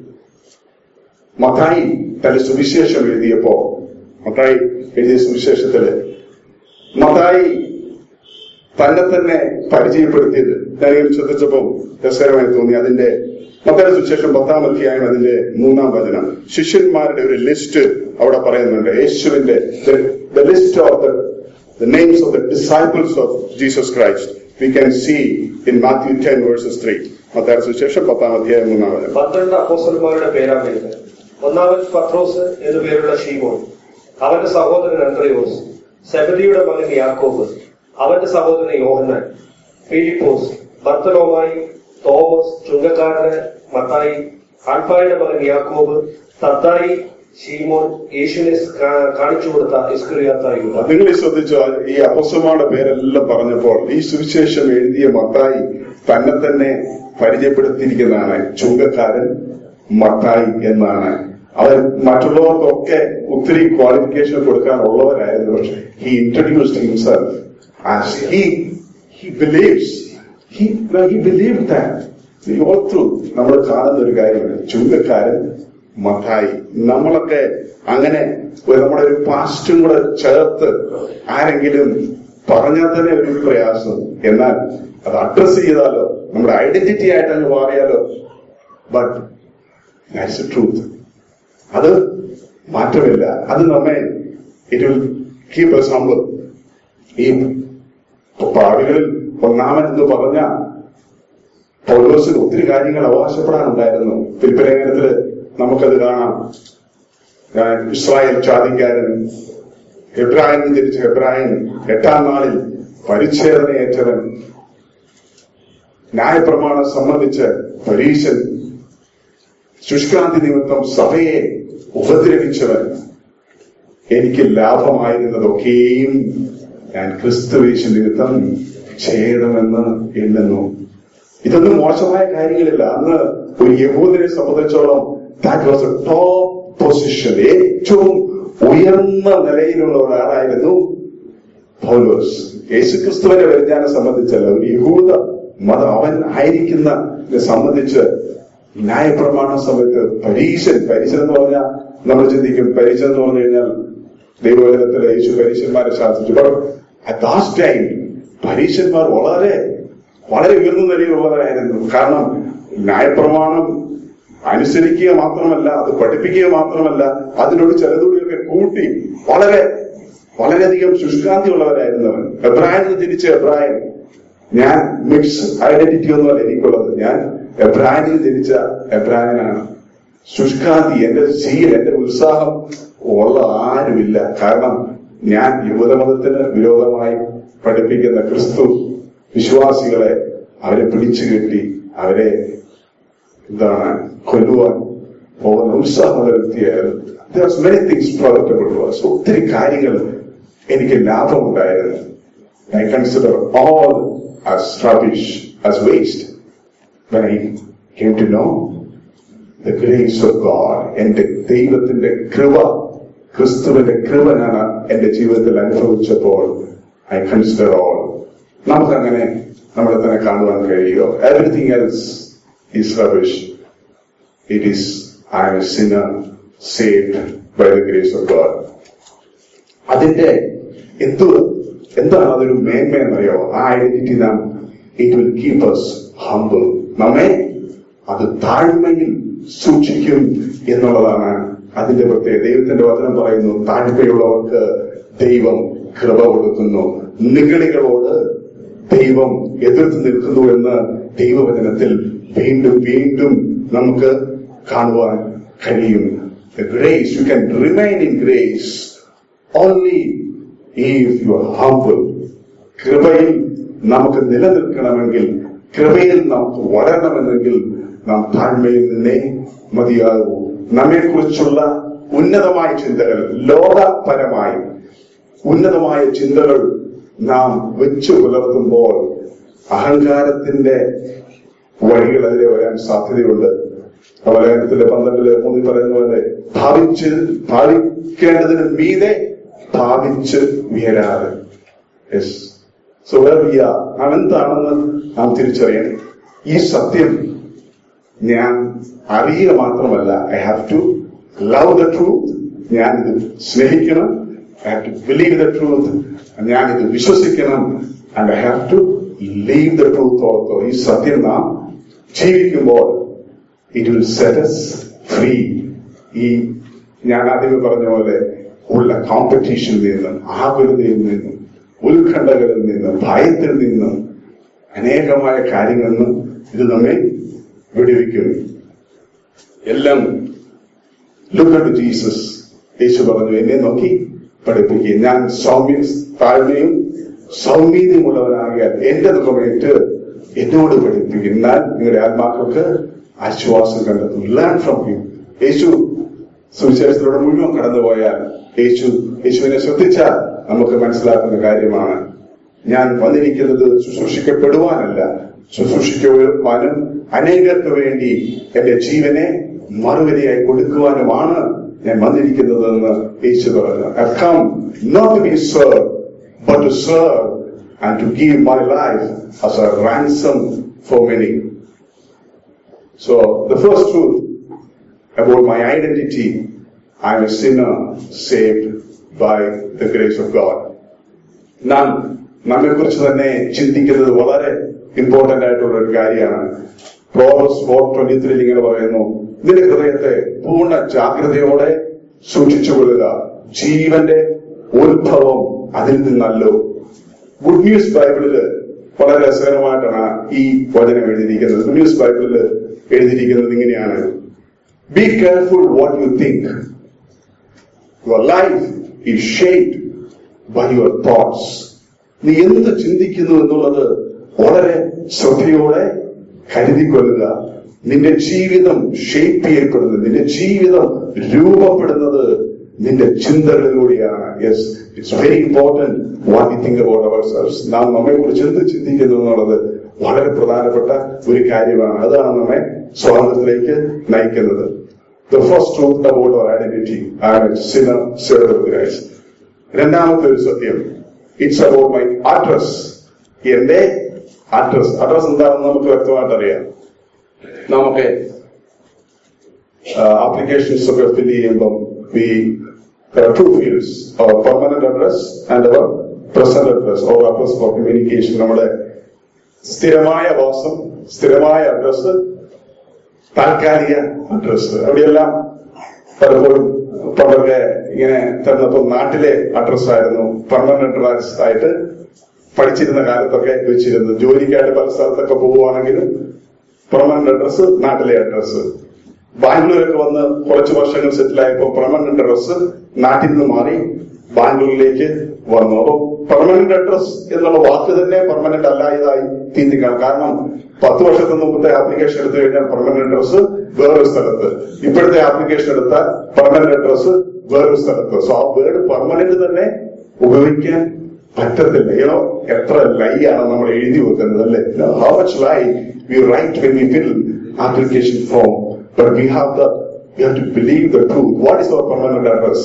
മത്തായി തന്റെ സുവിശേഷം എഴുതിയപ്പോ മത്തായി എഴുതിയ സുവിശേഷത്തില് മത്തായി തന്നെ തന്നെ പരിചയപ്പെടുത്തിയത് ഞാനിങ്ങനെ ശ്രദ്ധിച്ചപ്പോൾ രസകരമായി തോന്നി അതിന്റെ മത്തായ സുവിശേഷം പത്താം അധ്യായം അതിന്റെ മൂന്നാം വചനം ശിഷ്യന്മാരുടെ ഒരു ലിസ്റ്റ് അവിടെ പറയുന്നുണ്ട് യേശുവിന്റെ the list of the the names of the disciples of Jesus Christ we can see in Matthew 10 verses 3. മത്തായ സുവിശേഷം പത്താം അധ്യായം മൂന്നാം വചനം പന്ത്രണ്ട് അപ്പോസ്റ്റന്മാരുടെ പേരാണ് ഇത് ഒന്നാമൻ പത്രോസ് എന്നു പേരുള്ള ഷീമോൻ അവന്റെ സഹോദരൻ അന്ത്രയോസ് സെബദിയുടെ മകൻ യാക്കോബ് അവന്റെ സഹോദരൻ യോഹന്നാൻ ഫിലിപ്പോസ് ബർത്തലോമായി തോമസ് ചുങ്കക്കാരന് മത്തായി ആൽഫായുടെ മകൻ യാക്കോബ് തദ്ദായി ഷീമോൻ യേശുവിനെ കാ- കാണിച്ചു കൊടുത്ത ഇസ്കുറിയാത്ത നിങ്ങൾ ഈ ശ്രദ്ധിച്ചോ ഈ അപ്പസ്വമാരുടെ പേരെല്ലാം പറഞ്ഞപ്പോൾ ഈ സുവിശേഷം എഴുതിയ മത്തായി തന്നെ തന്നെ പരിചയപ്പെടുത്തിയിരിക്കുന്നതാണ് ചുങ്കക്കാരൻ മത്തായി എന്നാണ് അവർ മറ്റുള്ളവർക്കൊക്കെ ഒത്തിരി ക്വാളിഫിക്കേഷൻ കൊടുക്കാനുള്ളവരായിരുന്നു പക്ഷെ he introduced himself as he he believes he he believe that ഓർത്തു നമ്മൾ കാണുന്ന ഒരു കാര്യമാണ് ചുങ്കക്കാരൻ മത്തായി നമ്മളൊക്കെ അങ്ങനെ ഒരു നമ്മുടെ ഒരു പാസ്റ്റും കൂടെ ചേർത്ത് ആരെങ്കിലും പറഞ്ഞാൽ തന്നെ ഒരു പ്രയാസം എന്നാൽ അത് അഡ്രസ് ചെയ്താലോ നമ്മുടെ ഐഡന്റിറ്റി ആയിട്ട് അങ്ങ് മാറിയാലോ ബട്ട് ദാറ്റ്സ് ട്രൂത്ത് അത് മാറ്റമില്ല അത് നമ്മെ it will keep us humble ഈ പാവികളിൽ ഒന്നാമൻ എന്ന് പറഞ്ഞ പൗലോസിന് ഒത്തിരി കാര്യങ്ങൾ അവകാശപ്പെടാനുണ്ടായിരുന്നു തിരുപ്പലേഖനത്തില് നമുക്കത് കാണാം ഞാൻ ഇസ്രായേൽ ജാതിക്കാരൻ എബ്രാഹിം ജനിച്ച എബ്രാഹിം എട്ടാം നാളിൽ പരിച്ഛേദനയേറ്റവൻ ന്യായപ്രമാണം സംബന്ധിച്ച് പരീശൻ ശുഷ്കാന്തി നിമിത്തം സഭയെ ഉപദ്രവിച്ചവൻ എനിക്ക് ലാഭമായിരുന്നതൊക്കെയും ഞാൻ ക്രിസ്തുവേശു നിമിത്തം ചെയ്യണമെന്ന് എണ്ണുന്നു ഇതൊന്നും മോശമായ കാര്യങ്ങളില്ല അന്ന് ഒരു യഹൂദനെ സംബന്ധിച്ചോളം that was a top position ഏറ്റവും ഉയർന്ന നിലയിലുള്ള ഒരാളായിരുന്നു പൗലോസ് യേശുക്രിസ്തുവിന്റെ പരിജ്ഞാനം സംബന്ധിച്ചല്ല ഒരു യഹൂദ മതം അവൻ ആയിരിക്കുന്ന സംബന്ധിച്ച് ന്യായപ്രമാണ സമയത്ത് പരീശൻ പരീശൻ എന്ന് പറഞ്ഞാൽ നമ്മൾ ചിന്തിക്കും പരീശൻ എന്ന് പറഞ്ഞു കഴിഞ്ഞാൽ ദൈവവചനത്തിലെ യേശു പരീശന്മാരെ ശാസിച്ചു ബട്ട് അറ്റ് ദാസ് ടൈം പരീശന്മാർ വളരെ വളരെ ഉയർന്ന നിലയിലുള്ളവരായിരുന്നു കാരണം ന്യായപ്രമാണം അനുസരിക്കുക മാത്രമല്ല അത് പഠിപ്പിക്കുക മാത്രമല്ല അതിനോട് ചിലതുകൂടിയൊക്കെ കൂട്ടി വളരെ വളരെയധികം ശുഷ്കാന്തി ഉള്ളവരായിരുന്നവൻ എബ്രാഹിം ജനിച്ച എബ്രാഹിം ഞാൻ മിക്സ് ഐഡന്റിറ്റി ഒന്നുമല്ല എനിക്കുള്ളത് ഞാൻ എബ്രാഹിമിൽ ജനിച്ച എബ്രാഹിനാണ് ശുഷ്കാന്തി എന്റെ ശീൽ എന്റെ ഉത്സാഹം ഉള്ള ആരുമില്ല കാരണം ഞാൻ യുവതമതത്തിന് വിരോധമായി പഠിപ്പിക്കുന്ന ക്രിസ്തു വിശ്വാസികളെ അവരെ പിടിച്ചു കെട്ടി അവരെ എന്താണ് കൊല്ലുവാൻ പോകുന്ന ഉത്സാഹമുള്ള വ്യക്തിയായിരുന്നു മെനി തിങ്സ് പ്രൊഡക്റ്റബിൾ ഒത്തിരി കാര്യങ്ങൾ എനിക്ക് ലാഭമുണ്ടായിരുന്നു I consider all as rubbish, as waste. When I came to know the grace of God, എന്റെ ദൈവത്തിന്റെ കൃപ ക്രിസ്തുവിന്റെ കൃപ ഞാൻ എന്റെ ജീവിതത്തിൽ അനുഭവിച്ചപ്പോൾ ഐ കൺസിഡർ ഓൾ നമുക്കങ്ങനെ നമ്മളെ തന്നെ കാണുവാൻ കഴിയുമോ everything else is rubbish it is I'm a sinner saved by the grace of God അതിന്റെ എന്ത് എന്താണ് അതൊരു മേന്മ എന്നറിയോ ആ ഐഡന്റിറ്റി നാം it will keep us humble നമ്മെ അത് താഴ്മയിൽ സൂക്ഷിക്കും എന്നുള്ളതാണ് അതിന്റെ പ്രത്യേകത ദൈവത്തിന്റെ വചനം പറയുന്നു താഴ്മയുള്ളവർക്ക് ദൈവം കൃപ കൊടുക്കുന്നു നിഗളികളോട് ദൈവം എതിർത്ത് നിൽക്കുന്നു എന്ന് ദൈവവചനത്തിൽ വീണ്ടും വീണ്ടും നമുക്ക് കാണുവാൻ കഴിയും grace you can remain in grace only if you are humble കൃപയിൽ നമുക്ക് നിലനിൽക്കണമെങ്കിൽ കൃപയിൽ നമുക്ക് വളരണമെന്നെങ്കിൽ നാം താഴ്മയിൽ നിന്നേ മതിയാകൂ നമ്മെക്കുറിച്ചുള്ള ഉന്നതമായ ചിന്തകൾ ലോകപരമായി ഉന്നതമായ ചിന്തകൾ നാം വെച്ചു പുലർത്തുമ്പോൾ അഹങ്കാരത്തിന്റെ വഴികൾ അതിലെ വരാൻ സാധ്യതയുണ്ട് അവലേഖനത്തിലെ പന്ത്രണ്ടില് മൂന്നിൽ പറയുന്ന പോലെ ഭാവിച്ച് ഭാവിക്കേണ്ടതിന് മീതെ ഭാവിച്ച് ഉയരാതെ യെസ് സോ നാം എന്താണെന്ന് നാം തിരിച്ചറിയണം ഈ സത്യം ഞാൻ അറിയുക മാത്രമല്ല I have to love the truth ഞാൻ ഇത് സ്നേഹിക്കണം I have to believe the truth ഞാൻ ഇത് വിശ്വസിക്കണം and I have to live the truth ഓർത്തോ ഈ സത്യം നാം ജീവിക്കുമ്പോൾ ഇറ്റ് വിൽ സെറ്റ് ഫ്രീ ഈ ഞാൻ ആദ്യമേ പറഞ്ഞ പോലെ ഉള്ള കോമ്പറ്റീഷനിൽ നിന്നും ആകുലതയിൽ നിന്നും ഉത്കണ്ഠകളിൽ നിന്നും ഭയത്തിൽ നിന്നും അനേകമായ കാര്യങ്ങളിൽ നിന്നും ഇത് നമ്മെ വിടുവിക്കും എല്ലാം ലുക്ക് ടു ജീസസ് യേശു പറഞ്ഞു എന്നെ നോക്കി പഠിപ്പിക്കുക ഞാൻ സൗമ്യ താഴ്മയും സൗമ്യതയുമുള്ളവനാകിയാൽ എന്റെ ദുഃഖമേറ്റ് എന്നോട് പഠിപ്പിക്കും എന്നാൽ നിങ്ങളുടെ ആത്മാക്കൾക്ക് ആശ്വാസം കണ്ടെത്തും ലേൺ ഫ്രം യു യേശു സുവിശേഷത്തിലൂടെ മുഴുവൻ കടന്നുപോയാൽ യേശു യേശുവിനെ ശ്രദ്ധിച്ചാൽ നമുക്ക് മനസ്സിലാക്കുന്ന കാര്യമാണ് ഞാൻ വന്നിരിക്കുന്നത് ശുശ്രൂഷിക്കപ്പെടുവാനല്ല ശുശ്രൂഷിക്കുവാനും അനേകർക്ക് വേണ്ടി എന്റെ ജീവനെ മറുപടിയായി കൊടുക്കുവാനുമാണ് ഞാൻ വന്നിരിക്കുന്നതെന്ന് യേശു പറഞ്ഞു I come not to be serve but to serve and to give my life as a ransom for many. So the first truth about my identity, I am a sinner saved by the grace of God. നാം നമ്മെ കുറിച്ച് തന്നെ ചിന്തിക്കുന്നത് വളരെ important ആയിട്ടുള്ള ഒരു കാര്യമാണ് probes four twenty three ഇങ്ങനെ പറയുന്നു നിന്റെ ഹൃദയത്തെ പൂർണ്ണ ജാഗ്രതയോടെ സൂക്ഷിച്ചുകൊള്ളുക ജീവന്റെ ഉത്ഭവം അതിൽ നിന്നല്ലോ ഗുഡ് ന്യൂസ് ബൈബിളില് വളരെ രസകരമായിട്ടാണ് ഈ വചനം എഴുതിയിരിക്കുന്നത് ഗുഡ് ന്യൂസ് ബൈബിളില് എഴുതിയിരിക്കുന്നത് ഇങ്ങനെയാണ് be careful what you think your life is shaped by your thoughts നീ എന്ത് ചിന്തിക്കുന്നു എന്നുള്ളത് വളരെ ശ്രദ്ധയോടെ കരുതിക്കൊള്ളുക നിന്റെ ജീവിതം ഷേപ്പ് ചെയ്യപ്പെടുന്നത് നിന്റെ ജീവിതം രൂപപ്പെടുന്നത് നിന്റെ ചിന്തകളിലൂടെയാണ് yes it's very important what we think about our selves നാം നമ്മെ കുറിച്ച് എന്ത് ചിന്തിക്കുന്നു എന്നുള്ളത് വളരെ പ്രധാനപ്പെട്ട ഒരു കാര്യമാണ് അതാണ് നമ്മെ സ്വാതന്ത്ര്യത്തിലേക്ക് നയിക്കുന്നത് the first truth about our identity and sinner serve Christ രണ്ടാമത്തെ ഒരു സത്യം ഇറ്റ്സ് അബൌട്ട് മൈ അഡ്രസ് എന്റെ അഡ്രസ് അഡ്രസ് എന്താണെന്ന് നമുക്ക് വ്യക്തമായിട്ട് അറിയാം നമുക്ക് ആപ്ലിക്കേഷൻസ് ഒക്കെ ഫില്ല് ചെയ്യുമ്പം we to fields our permanent address and our present address or address for communication നമ്മുടെ സ്ഥിരമായ വാസം സ്ഥിരമായ അഡ്രസ് താൽക്കാലിക അഡ്രസ് അവിടെയെല്ലാം പലപ്പോഴും പണ്ടൊക്കെ ഇങ്ങനെ തന്നപ്പോൾ നാട്ടിലെ അഡ്രസ് ആയിരുന്നു പെർമനന്റ് അഡ്രസ് ആയിട്ട് പഠിച്ചിരുന്ന കാലത്തൊക്കെ വെച്ചിരുന്നത് ജോലിക്കായിട്ട് പല സ്ഥലത്തൊക്കെ പോവുകയാണെങ്കിലും പെർമനന്റ് അഡ്രസ് നാട്ടിലെ അഡ്രസ് ബാംഗ്ലൂരൊക്കെ വന്ന് കുറച്ച് വർഷങ്ങൾ സെറ്റിൽ ആയപ്പോൾ പെർമനന്റ് അഡ്രസ് നാട്ടിൽ നിന്ന് മാറി ബാംഗ്ലൂരിലേക്ക് വന്നു അപ്പൊ പെർമനന്റ് അഡ്രസ് എന്നുള്ള വാക്ക് തന്നെ പെർമനന്റ് അല്ലായതായി തീർന്നിക്കണം കാരണം പത്ത് വർഷത്തിന് മുമ്പത്തെ ആപ്ലിക്കേഷൻ എടുത്തു കഴിഞ്ഞാൽ പെർമനന്റ് അഡ്രസ് വേറൊരു സ്ഥലത്ത് ഇപ്പോഴത്തെ ആപ്ലിക്കേഷൻ എടുത്താൽ പെർമനന്റ് അഡ്രസ് വേറൊരു സ്ഥലത്ത് സോ ആ വേർഡ് പെർമനന്റ് തന്നെ ഉപയോഗിക്കാൻ പറ്റത്തില്ല ഏതോ എത്ര ലൈ ആണ് നമ്മൾ എഴുതി വെക്കുന്നത് അല്ലേ how much lie we write when we fill application form but we have the we have to believe the truth what is our permanent address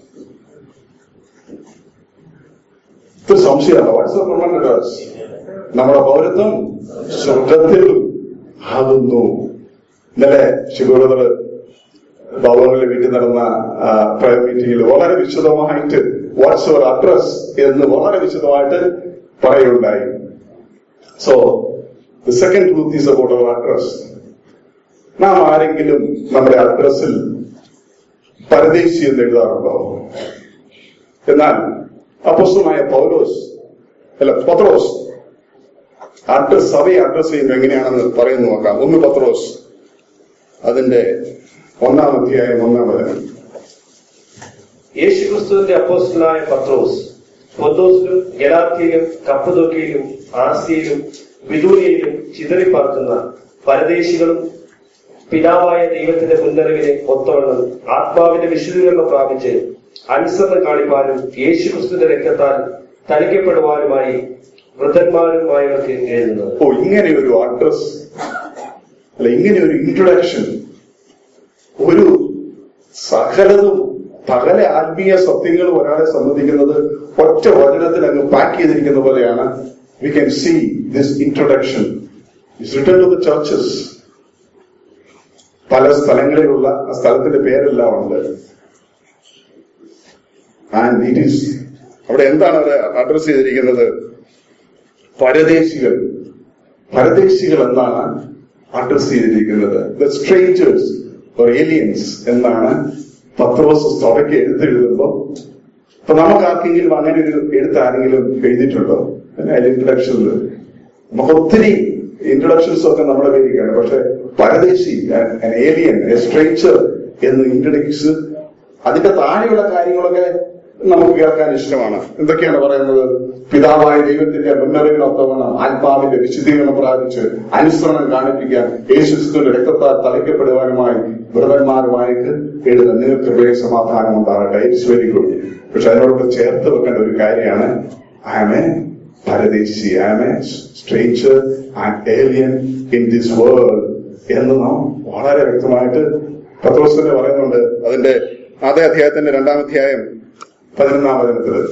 ഇതൊരു സംശയമാണ് what is our permanent address നമ്മുടെ പൗരത്വം സ്വർഗത്തിൽ ആകുന്നു ഇന്നലെ ശിവബ്രദർ ബാബുവിന്റെ വീട്ടിൽ നടന്ന പ്രയർ മീറ്റിംഗിൽ വളരെ വിശദമായിട്ട് വാട്സ് യുവർ അഡ്രസ് എന്ന് വളരെ വിശദമായിട്ട് പറയുണ്ടായി so the second truth is about our address നാം ആരെങ്കിലും നമ്മുടെ അഡ്രസ്സിൽ പരദേശി എന്ന് എഴുതാറുണ്ടോ എന്നാൽ അപ്പസ്തനായ പൗലോസ് അല്ല പത്രോസ് അഡ്രസ് സഭയെ അഡ്രസ് ചെയ്യുന്നത് എങ്ങനെയാണെന്ന് പറയുന്നു നോക്കാം ഒന്ന് പത്രോസ് അതിന്റെ ഒന്നാം അധ്യായം ഒന്നാം വചനം യേശുക്രിസ്തുവിന്റെ അപ്പോസ്റ്റലായ പത്രോസ് പൊന്തോസിലും ഗലാത്തിയിലും കപ്പദോക്കിയിലും ആസിയയിലും ബിദൂനിയയിലും ചിതറിപ്പാർക്കുന്ന പരദേശികളും പിതാവായ ദൈവത്തിന്റെ മുന്നറിവിനെ ഒത്തവണ്ണം ആത്മാവിന്റെ വിശുദ്ധീകരണം പ്രാപിച്ച് അനുസരണം കാണിപ്പാനും യേശുക്രിസ്തുവിന്റെ രക്തത്താൽ തളിക്കപ്പെടുവാനുമായി വൃദ്ധന്മാരുമായവർക്ക് എഴുതുന്നത് ഓ ഇങ്ങനെ ഒരു അഡ്രസ് അല്ല ഇങ്ങനെ ഒരു ഇൻട്രൊഡക്ഷൻ ഒരു സകലതും സകല ആത്മീയ സത്യങ്ങളും ഒരാളെ സംബന്ധിക്കുന്നത് ഒറ്റ വചനത്തിൽ അങ്ങ് പാക്ക് ചെയ്തിരിക്കുന്ന പോലെയാണ് we can see this introduction is return to the churches പല സ്ഥലങ്ങളിലുള്ള ആ സ്ഥലത്തിന്റെ പേരെല്ലാം ഉണ്ട് ആൻഡ് ഇറ്റ് ഈസ് അവിടെ എന്താണ് അവർ അഡ്രസ് ചെയ്തിരിക്കുന്നത് പരദേശികൾ പരദേശികൾ എന്നാണ് അഡ്രസ് ചെയ്തിരിക്കുന്നത് ദ സ്ട്രേഞ്ചേഴ്സ് ഓർ ഏലിയൻസ് എന്നാണ് പത്രോസ് സഭയ്ക്ക് എഴുത്തെഴുതുമ്പോൾ അപ്പൊ നമുക്ക് ആർക്കെങ്കിലും അങ്ങനെ ഒരു എഴുത്ത് ആരെങ്കിലും എഴുതിയിട്ടുണ്ടോ അതിന്റെ ഇൻട്രഡക്ഷനിൽ നമുക്ക് ഒത്തിരി ഇൻട്രൊഡക്ഷൻസ് ഒക്കെ നമ്മുടെ പേരിക്കാണ് പക്ഷെ പരദേശി ഏലിയൻ എ സ്ട്രേഞ്ചർ എന്ന് ഇൻട്രഡക്സ് അതിന്റെ താഴെയുള്ള കാര്യങ്ങളൊക്കെ നമുക്ക് കേൾക്കാൻ ഇഷ്ടമാണ് എന്തൊക്കെയാണ് പറയുന്നത് പിതാവായ ദൈവത്തിന്റെ മുന്നറിവിനൊത്തവണ്ണം ആത്മാവിന്റെ വിശുദ്ധീകരണം പ്രാപിച്ച് അനുസരണം കാണിപ്പിക്കാൻ യേശുക്രിസ്തുവിന്റെ രക്തത്താൽ തളിക്കപ്പെടുവാനുമായി വ്രതന്മാരുമായിട്ട് എഴുതുക നിങ്ങൾക്ക് കൃപയെ സമാധാനം ഉണ്ടാകട്ടെ ഇറ്റ്സ് വെരി ഗുഡ് പക്ഷെ അതിനോടൊപ്പം ചേർത്ത് വെക്കേണ്ട ഒരു കാര്യമാണ് ഐ എം എ പരദേശി I'm a stranger and alien in this world എന്ന് നാം വളരെ വ്യക്തമായിട്ട് പത്രോസിന്റെ പറയുന്നുണ്ട് അതിന്റെ അതേ അധ്യായത്തിന്റെ രണ്ടാം അധ്യായം പതിനൊന്നാം വചനത്തില്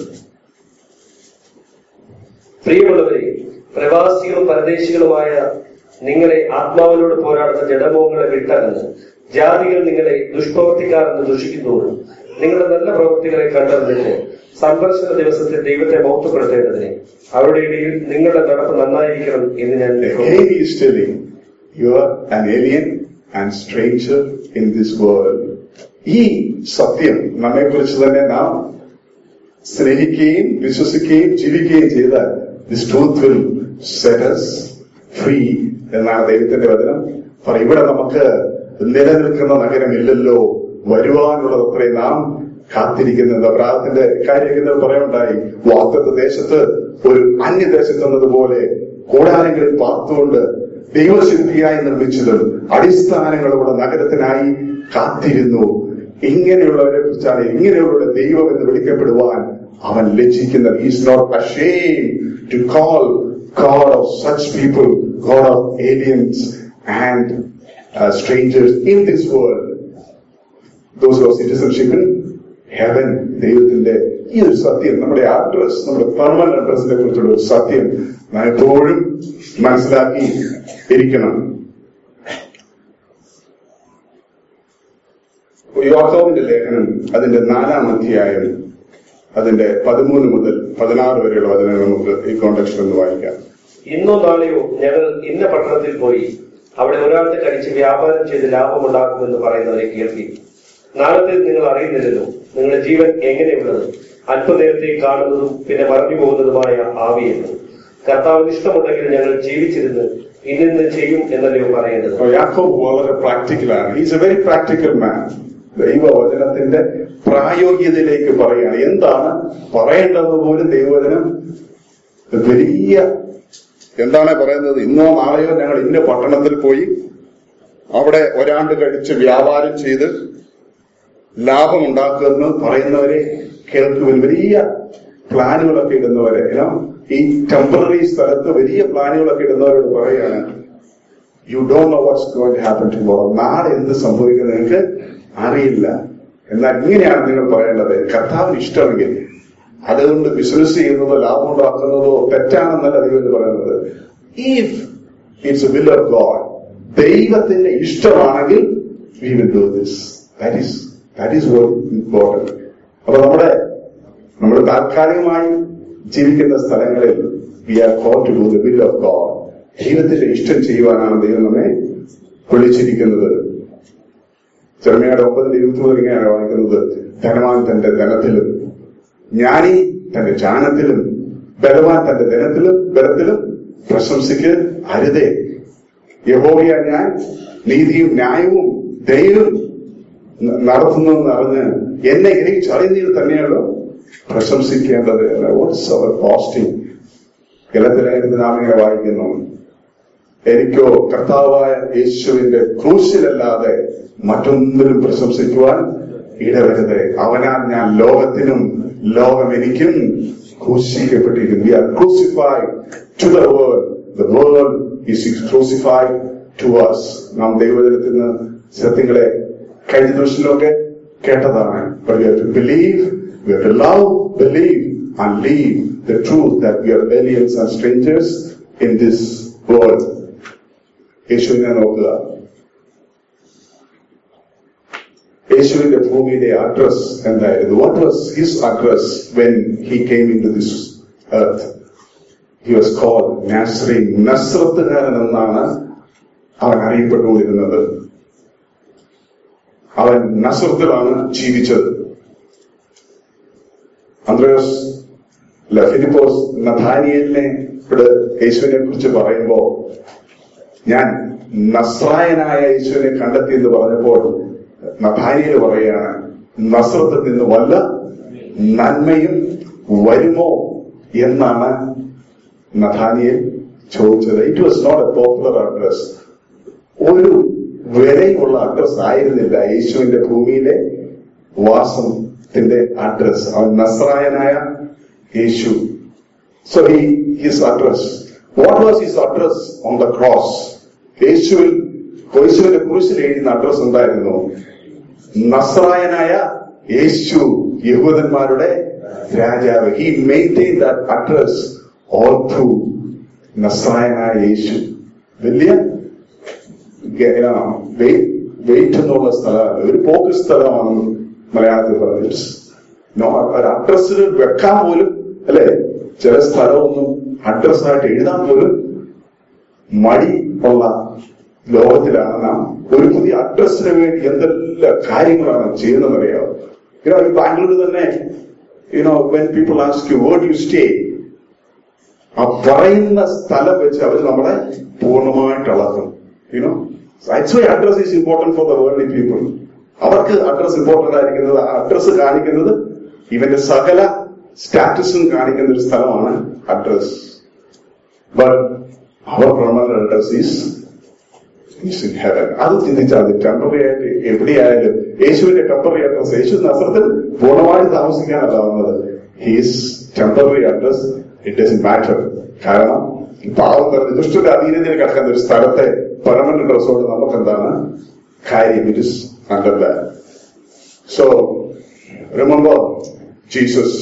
പ്രിയമുള്ളവരെ പ്രവാസികളും പരദേശികളുമായ നിങ്ങളെ ആത്മാവിനോട് പോരാടുന്ന ജഡമോഹങ്ങളെ വിട്ടകന്ന് ജാതികൾ നിങ്ങളെ ദുഷ്പ്രവർത്തിക്കാരെന്ന് ദുഷിക്കുന്നുള്ളൂ നിങ്ങളുടെ നല്ല പ്രവൃത്തികളെ കണ്ടറിഞ്ഞിട്ട് സന്ദർശന ദിവസത്തിൽ ദൈവത്തെ മഹത്വപ്പെടുത്തേണ്ടതിന് അവരുടെ ഇടയിൽ നിങ്ങളുടെ നടപ്പ് നന്നായിരിക്കണം എന്ന് ഞാൻ Again he is telling, you are an alien and stranger in this world. ഈ സത്യം നമ്മെ കുറിച്ച് തന്നെ നാം സ്നേഹിക്കുകയും വിശ്വസിക്കുകയും ജീവിക്കുകയും ചെയ്താൽ this truth will set us free എന്നാണ് ദൈവത്തിന്റെ വചനം പറ ഇവിടെ നമുക്ക് നിലനിൽക്കുന്ന നഗരമില്ലല്ലോ വരുവാനുള്ളത് അത്രയും നാം കാത്തിരിക്കുന്നത് അബ്രാഹത്തിന്റെ കാര്യങ്ങൾ പറയുണ്ടായി വാഗ്ദത്ത ദേശത്ത് ഒരു അന്യദേശത്ത് എന്നതുപോലെ കൂടാരങ്ങളിൽ പാർത്തുകൊണ്ട് ദൈവശില്പിയായി നിർമ്മിച്ചതും അടിസ്ഥാനങ്ങളുള്ള നഗരത്തിനായി കാത്തിരുന്നു ഇങ്ങനെയുള്ളവരെ കുറിച്ചാണ് ഇങ്ങനെയുള്ള ദൈവം എന്ന് വിളിക്കപ്പെടുവാൻ അവൻ ലജ്ജിക്കുന്നത് is not ashamed to call God of such people, God of aliens and uh, strangers in this world. Those who are citizenship in heaven, ദൈവത്തിന്റെ ഈ ഒരു സത്യം നമ്മുടെ അഡ്രസ് നമ്മുടെ പെർമനന്റ് അഡ്രസ്സിനെ കുറിച്ചുള്ള ഒരു സത്യം നാം എപ്പോഴും മനസ്സിലാക്കി ഇരിക്കണം യോഹോവിന്റെ ലേഖനം അതിന്റെ നാലാം അധ്യായം അതിന്റെ പതിമൂന്ന് മുതൽ പതിനാറ് വരെയുള്ള വചനങ്ങൾ നമുക്ക് ഈ കോണ്ടക്സ്റ്റിൽ ഒന്ന് വായിക്കാം ഇന്നോ നാളെയോ ഞങ്ങൾ ഇന്ന പട്ടണത്തിൽ പോയി അവിടെ ഒരാളുടെ കടിച്ച് വ്യാപാരം ചെയ്ത് ലാഭമുണ്ടാക്കുമെന്ന് പറയുന്നവരെ കേൾക്കി നാളത്തെ നിങ്ങൾ അറിയുന്നില്ലല്ലോ നിങ്ങളുടെ ജീവൻ എങ്ങനെയുള്ളത് അല്പനേരത്തെ കാണുന്നതും പിന്നെ മറഞ്ഞു പോകുന്നതുമായ ആവിയെന്ന് കർത്താവിന് ഇഷ്ടമുണ്ടെങ്കിൽ ഞങ്ങൾ ജീവിച്ചിരുന്ന് ഇന്നിന്ന് ചെയ്യും എന്നല്ലയോ പറയേണ്ടത് അപ്പോൾ യാക്കോബ് വളരെ പ്രാക്ടിക്കലാണ് is a very practical man ദൈവവചനത്തിന്റെ പ്രായോഗികതയിലേക്ക് പറയുകയാണ് എന്താണ് പറയേണ്ടതെന്ന് പോലും ദൈവവചനം വലിയ എന്താണ് പറയുന്നത് ഇന്നോ നാളെയോ ഞങ്ങൾ ഇന്ന പട്ടണത്തിൽ പോയി അവിടെ ഒരാണ്ട് കഴിച്ച് വ്യാപാരം ചെയ്ത് ലാഭമുണ്ടാക്കുമെന്ന് പറയുന്നവരെ കേൾക്കുവാൻ വലിയ പ്ലാനുകളൊക്കെ ഇടുന്നവരെ you know, ഈ ടെമ്പററി സ്ഥലത്ത് വലിയ പ്ലാനുകളൊക്കെ ഇടുന്നവരോട് പറയുകയാണ് you don't know what's going to happen tomorrow നാളെ എന്ത് സംഭവിക്കുന്നത് നിങ്ങൾക്ക് അറിയില്ല എന്നാൽ ഇങ്ങനെയാണ് നിങ്ങൾ പറയേണ്ടത് കർത്താവിന് ഇഷ്ടമെങ്കിൽ അതുകൊണ്ട് ബിസിനസ് ചെയ്യുന്നതോ ലാഭം ഉണ്ടാക്കുന്നതോ തെറ്റാണെന്നല്ല ദൈവം എന്ന് പറയുന്നത് if it's a will of God ദൈവത്തിന്റെ ഇഷ്ടമാണെങ്കിൽ we will do this that is that is very important അപ്പൊ നമ്മുടെ നമ്മൾ താൽക്കാലികമായി ജീവിക്കുന്ന സ്ഥലങ്ങളിൽ we are call to do the will of God ദൈവത്തിന്റെ ഇഷ്ടം ചെയ്യുവാനാണ് ദൈവം നമ്മെ വിളിച്ചിരിക്കുന്നത് ചെറുമയുടെ ഒമ്പതിന്റെ ഇരുപത്തി മുതൽ ഇങ്ങനെയാണ് വായിക്കുന്നത് ധനവാൻ തന്റെ ധനത്തിലും ജ്ഞാനി തന്റെ ജ്ഞാനത്തിലും ബലവാൻ തന്റെ ധനത്തിലും ബലത്തിലും പ്രശംസിക്ക് അരുതേ യഹോവയ ഞാൻ നീതിയും ന്യായവും ദൈവം നടത്തുന്നതെന്ന് അറിഞ്ഞ് എന്നെ ഗ്രഹിച്ചറിഞ്ഞതിൽ തന്നെയുള്ളൂ പ്രശംസിക്കേണ്ടത് വാട്ട്സ് അവർ പോസ്റ്റിംഗ് ഗലത്തിലേഖനത്തിൽ നാം ഇങ്ങനെ വായിക്കുന്നു എനിക്കോ കർത്താവായ യേശുവിന്റെ ക്രൂശിലല്ലാതെ മറ്റൊന്നിലും പ്രശംസിക്കുവാൻ ഇടവരുത് അവനാൽ ഞാൻ ലോകത്തിനും ലോകം എനിക്കും ക്രൂശിക്കപ്പെട്ടിരിക്കുന്നു we are crucified to the world the world is crucified to us നാം ദൈവജനത്തിൽ നിന്ന് സത്യങ്ങളെ കഴിഞ്ഞ ദിവസങ്ങളിലൊക്കെ കേട്ടതാണ് But we have to believe, we have to love, believe and leave the truth that we are aliens and strangers in this world. യേശുവിനെ നോക്കുക യേശുവിന്റെ ഭൂമിയിലെ അഡ്രസ് എന്തായിരുന്നു what was his address when he came in to this earth he was call Nazarene നസ്രത്തുകാരൻ എന്നാണ് അവൻ അറിയപ്പെട്ടുകൊണ്ടിരുന്നത് അവൻ നസ്രത്തിലാണ് ജീവിച്ചത് അന്ത്രയോസ് അല്ല ഫിലിപ്പോസ് നഥാനിയലിനെ ഇവിടെ യേശുവിനെ കുറിച്ച് പറയുമ്പോ ഞാൻ നസ്രായനായ യേശുവിനെ കണ്ടെത്തി എന്ന് പറഞ്ഞപ്പോൾ നഥാനിയൽ പറയുകയാണ് നസ്രത്തിൽ നിന്ന് വല്ല നന്മയും വരുമോ എന്നാണ് നഥാനിയൽ ചോദിച്ചത് it was not a popular address ഒരു വിലയുള്ള അഡ്രസ് ആയിരുന്നില്ല യേശുവിന്റെ ഭൂമിയിലെ വാസത്തിന്റെ അഡ്രസ് അവൻ നസ്രായനായ യേശു so he his address what was his address on the cross യേശുവിൽ യേശുവിന്റെ കുരിശിൽ എഴുതുന്ന അഡ്രസ് ഉണ്ടായിരുന്നു നസ്രായനായ യേശു യഹൂദന്മാരുടെ രാജാവ് he maintain that address all through നസ്രായനായ യേശു വലിയ വെയിറ്റ് എന്നുള്ള സ്ഥലമാണ് ഒരു പോക്ക് സ്ഥലമാണ് മലയാളത്തിൽ പറഞ്ഞത് നോ ഒരു അഡ്രസ്സിൽ വെക്കാൻ പോലും അല്ലെ ചില സ്ഥലമൊന്നും അഡ്രസ്സായിട്ട് എഴുതാൻ പോലും മടി ഉള്ള ലോകത്തിലാണ് നാം ഒരു പുതിയ അഡ്രസ്സിന് വേണ്ടി എന്തെല്ലാം കാര്യങ്ങളാണ് ചെയ്യുന്നതെന്നറിയാമോ യുനോ ഈ ബാംഗ്ലൂരിൽ തന്നെ you know when people ask you where you stay ആ പറയുന്ന സ്ഥലം വെച്ച് അവർ നമ്മളെ പൂർണ്ണമായിട്ട് അളക്കും you know that's why address is important for the world people അവർക്ക് അഡ്രസ് ഇമ്പോർട്ടന്റ് ആയിരിക്കുന്നത് ആ അഡ്രസ് കാണിക്കുന്നത് ഇവന്റെ സകല സ്റ്റാറ്റസും കാണിക്കുന്ന ഒരു സ്ഥലമാണ് address but our permanent address is is in heaven അത് ചിന്തിച്ചാൽ മതി ടെമ്പററി ആയിട്ട് എവിടെയായാലും യേശുവിന്റെ ടെമ്പററി അഡ്രസ് യേശു നസ്രത്തിൽ പൂർണ്ണമായിട്ട് താമസിക്കാനല്ല വന്നത് he's temporary address it doesn't matter കാരണം ഈ പാവം തന്നെ ദുഷ്ടന്റെ അധീനതയിൽ കിടക്കുന്ന ഒരു സ്ഥലത്തെ പെർമനന്റ് അഡ്രസ്സോട് നമുക്ക് എന്താണ് കാര്യം it is under that so remember Jesus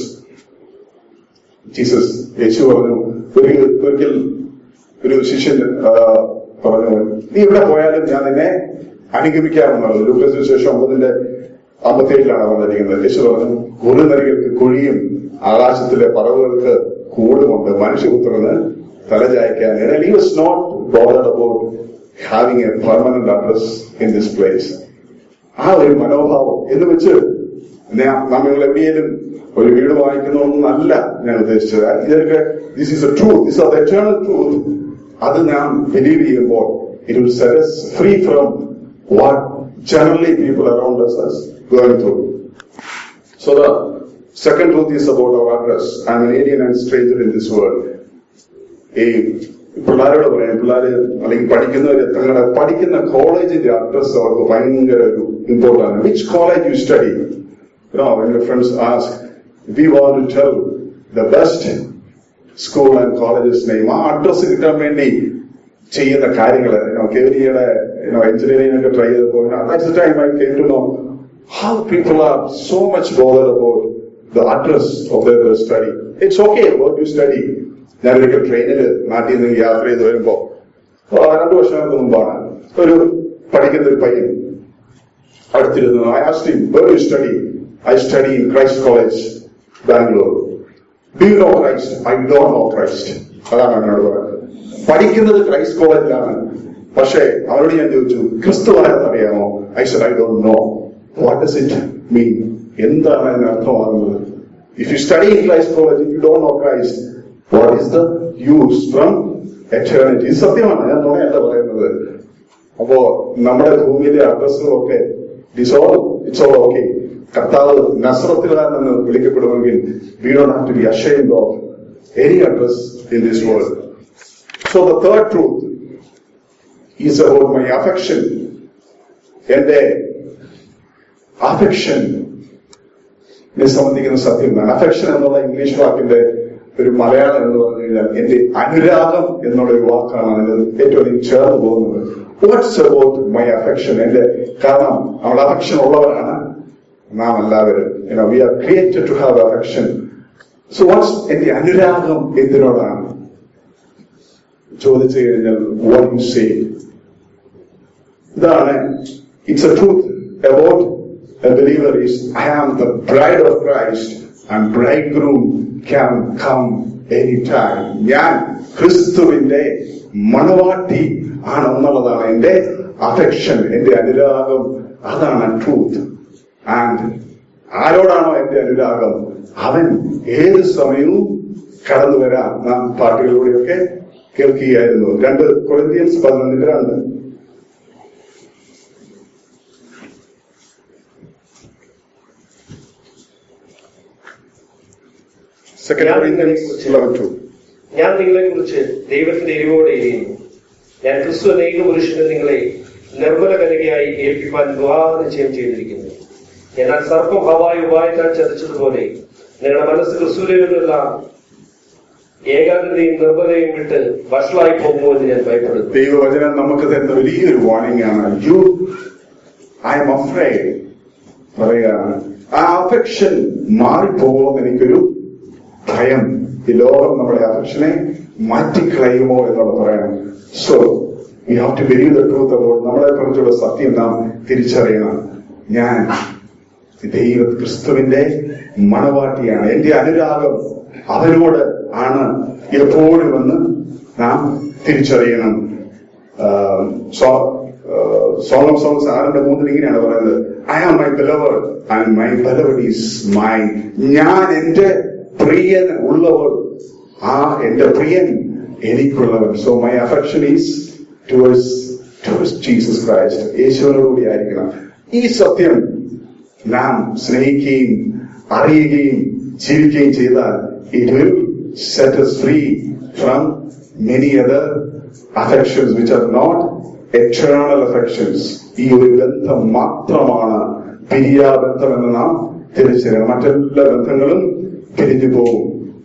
Jesus യേശു പറഞ്ഞു ഒരു ഒരിക്കൽ ഒരു ശിഷ്യൻ ആ, പറഞ്ഞു നീ എവിടെ പോയാലും ഞാൻ നിന്നെ അനുഗമിക്കാമെന്നുള്ളത് ലൂക്കസിന് ശേഷം ഒമ്പതിന്റെ അമ്പത്തിയേഴിലാണ് പറഞ്ഞിരിക്കുന്നത് യേശു പറഞ്ഞു കുറുനരികൾക്ക് കുഴിയും ആകാശത്തിലെ പറവുകൾക്ക് കൂടുമുണ്ട് മനുഷ്യപുത്രന് തലചായ്ക്കാൻ he was not bothered about having a permanent address in this place ആ ഒരു മനോഭാവം എന്ന് വെച്ച് ഞാൻ നമ്മൾ എവിടെയെങ്കിലും ഒരു വീട് വാങ്ങിക്കുന്നതൊന്നല്ല ഞാൻ ഉദ്ദേശിച്ചത് ഇതൊക്കെ this is a truth this are eternal truth അത് നാം ബിലീവ് ചെയ്യുമ്പോൾ it will set us free from what generally people around us are going through so the second truth is about our address i'm an alien and stranger in this world ഈ പിള്ളേരോട് പറയാം പിള്ളേര് അല്ലെങ്കിൽ പഠിക്കുന്നവര് തങ്ങളുടെ പഠിക്കുന്ന കോളേജിന്റെ address അവർക്ക് ഭയങ്കര ഒരു ഇമ്പോർട്ടൻ്റ് ആണ് which college you study when your friends ask we want to tell the best school and colleges name ആ അഡ്രസ് കിട്ടാൻ വേണ്ടി ചെയ്യുന്ന കാര്യങ്ങൾ കേവലിയുടെ എഞ്ചിനീയറിംഗ് ഒക്കെ ട്രൈ ചെയ്തപ്പോൾ that's the time I came to know how people are so much bothered about the address of their study. It's okay what you study. ഞാൻ ഒരിക്കൽ ട്രെയിനിൽ നാട്ടിൽ നിന്ന് യാത്ര ചെയ്ത് വരുമ്പോ ആ, രണ്ടു വർഷങ്ങൾക്ക് മുമ്പാണ് ഒരു പഠിക്കുന്ന ഒരു പയ്യൻ അടുത്തിരുന്നു I asked him where you study I study in Christ College Bangalore do you know Christ I don't know Christ അതാണ് എന്നോട് പറയുന്നത് പഠിക്കുന്നത് ക്രൈസ്റ്റ് കോളേജിലാണ് പക്ഷേ അവരോട് ഞാൻ ചോദിച്ചു ക്രിസ്തു ആരെന്ന് അറിയാമോ I said I don't know what does it mean എന്താണ് അതിന് അർത്ഥമാകുന്നത് if you study in Christ College if you don't know Christ what is the use from eternity ഇത് സത്യമാണ് ഞാൻ നുണയല്ല പറയുന്നത് അപ്പോ നമ്മുടെ ഭൂമിയിലെ അഡ്രസ്സും ഒക്കെ it's all it's all okay കർത്താവ് നസ്രത്തിലാണെന്ന് വിളിക്കപ്പെടുമെങ്കിൽ we don't have to be ashamed of any address in this world so the third truth is about my affection എന്റെ അഫെക്ഷൻ സംബന്ധിക്കുന്ന സത്യമാണ് അഫെക്ഷൻ എന്നുള്ള ഇംഗ്ലീഷ് വാക്കിന്റെ ഒരു മലയാളം എന്ന് പറഞ്ഞു കഴിഞ്ഞാൽ എന്റെ അനുരാഗം എന്നുള്ള ഒരു വാക്കാണ് അതിന് ഏറ്റവും അധികം ചേർന്ന് പോകുന്നത് വാട്ട്സ് അബൌട്ട് മൈ അഫെക്ഷൻ എന്റെ കാരണം നമ്മൾ അഫെക്ഷൻ ഉള്ളവരാണ് നാം എല്ലാവരും we are created to have affection so what's എന്റെ അനുരാഗം എന്തിനോടാണ് ചോദിച്ചു കഴിഞ്ഞാൽ വാട്ട് യു സേ ഇതാണ് it's a truth about a believer is I am the bride of Christ and bridegroom can come any time ഞാൻ ക്രിസ്തുവിന്റെ മണവാട്ടി ആണെന്നുള്ളതാണ് എന്റെ അഫെക്ഷൻ എന്റെ അനുരാഗം അതാണ് ട്രൂത്ത് ആൻഡ് ആരോടാണോ എന്റെ അനുരാഗം അവൻ ഏത് സമയവും കടന്നു വരാം നാം പാട്ടുകളിലൂടെയൊക്കെ കേൾക്കുകയായിരുന്നു രണ്ട് കൊറിന്ത്യൻസ് പതിനൊന്നിന്റെ രണ്ട് സെക്കൻഡ് ഞാൻ കൊറിന്ത്യൻസ് നിങ്ങളെക്കുറിച്ച് 11:2 ഞാൻ നിങ്ങളെ കുറിച്ച് ദൈവത്തിന്റെ എരിവോടെ എരിയുന്നു ഞാൻ ക്രിസ്തു എന്ന ഏക പുരുഷന് നിങ്ങളെ നിർമ്മല കനികയായി ഏൽപ്പിക്കാൻ വിവാഹനിശ്ചയം ചെയ്തിരിക്കുന്നു എന്നാൽ സർപ്പം ഹവായി ഉപായത്താൽ ചതിച്ചതുപോലെ നിങ്ങളുടെ മനസ്സ് ക്രിസ്തുവിലുള്ള ഏകാഗ്രതയും നിർമ്മലയും വിട്ട് വഷളായി പോകുമോ എന്ന് ഞാൻ ഭയപ്പെടുന്നു ദൈവവചനം നമുക്ക് തരുന്ന വലിയൊരു വാർണിംഗ് ആണ് യു ഐ എം അഫ്രൈഡ് പറയുകയാണ് ആ അഫെക്ഷൻ മാറിപ്പോകുമെന്ന് എനിക്കൊരു ഭയം ഈ ലോകം നമ്മുടെ അഫെക്ഷനെ മാറ്റിക്കളയുമോ എന്നുള്ള പറയണം so you have to believe the truth about നമ്മളെ കുറിച്ചുള്ള സത്യം നാം തിരിച്ചറിയണം ഞാൻ ദൈവ ക്രിസ്തുവിന്റെ മണവാട്ടിയാണ് എന്റെ അനുരാഗം അവനോട് ആണ് എപ്പോഴും എന്ന് നാം തിരിച്ചറിയണം സോങ് ഓഫ് സോങ്സ് ആറിന്റെ മൂന്നിൽ ഇങ്ങനെയാണ് പറയുന്നത് I am my beloved and my beloved is my ഞാൻ എന്റെ പ്രിയൻ ഉള്ളവർ ആ എന്റെ പ്രിയൻ എനിക്കുള്ളവൻ so my affection is towards towards Jesus Christ യേശുവിനോടുകൂടി ആയിരിക്കണം ഈ സത്യം നാം സ്നേഹിക്കുകയും അറിയുകയും ജീവിക്കുകയും ചെയ്താൽ it will set us free from many other affections which are not eternal affections ഈ ഒരു ബന്ധം മാത്രമാണ് പിരിയാ ബന്ധം എന്ന് നാം തിരിച്ചറിയണം മറ്റെല്ലാ ബന്ധങ്ങളും പിരിഞ്ഞു പോകും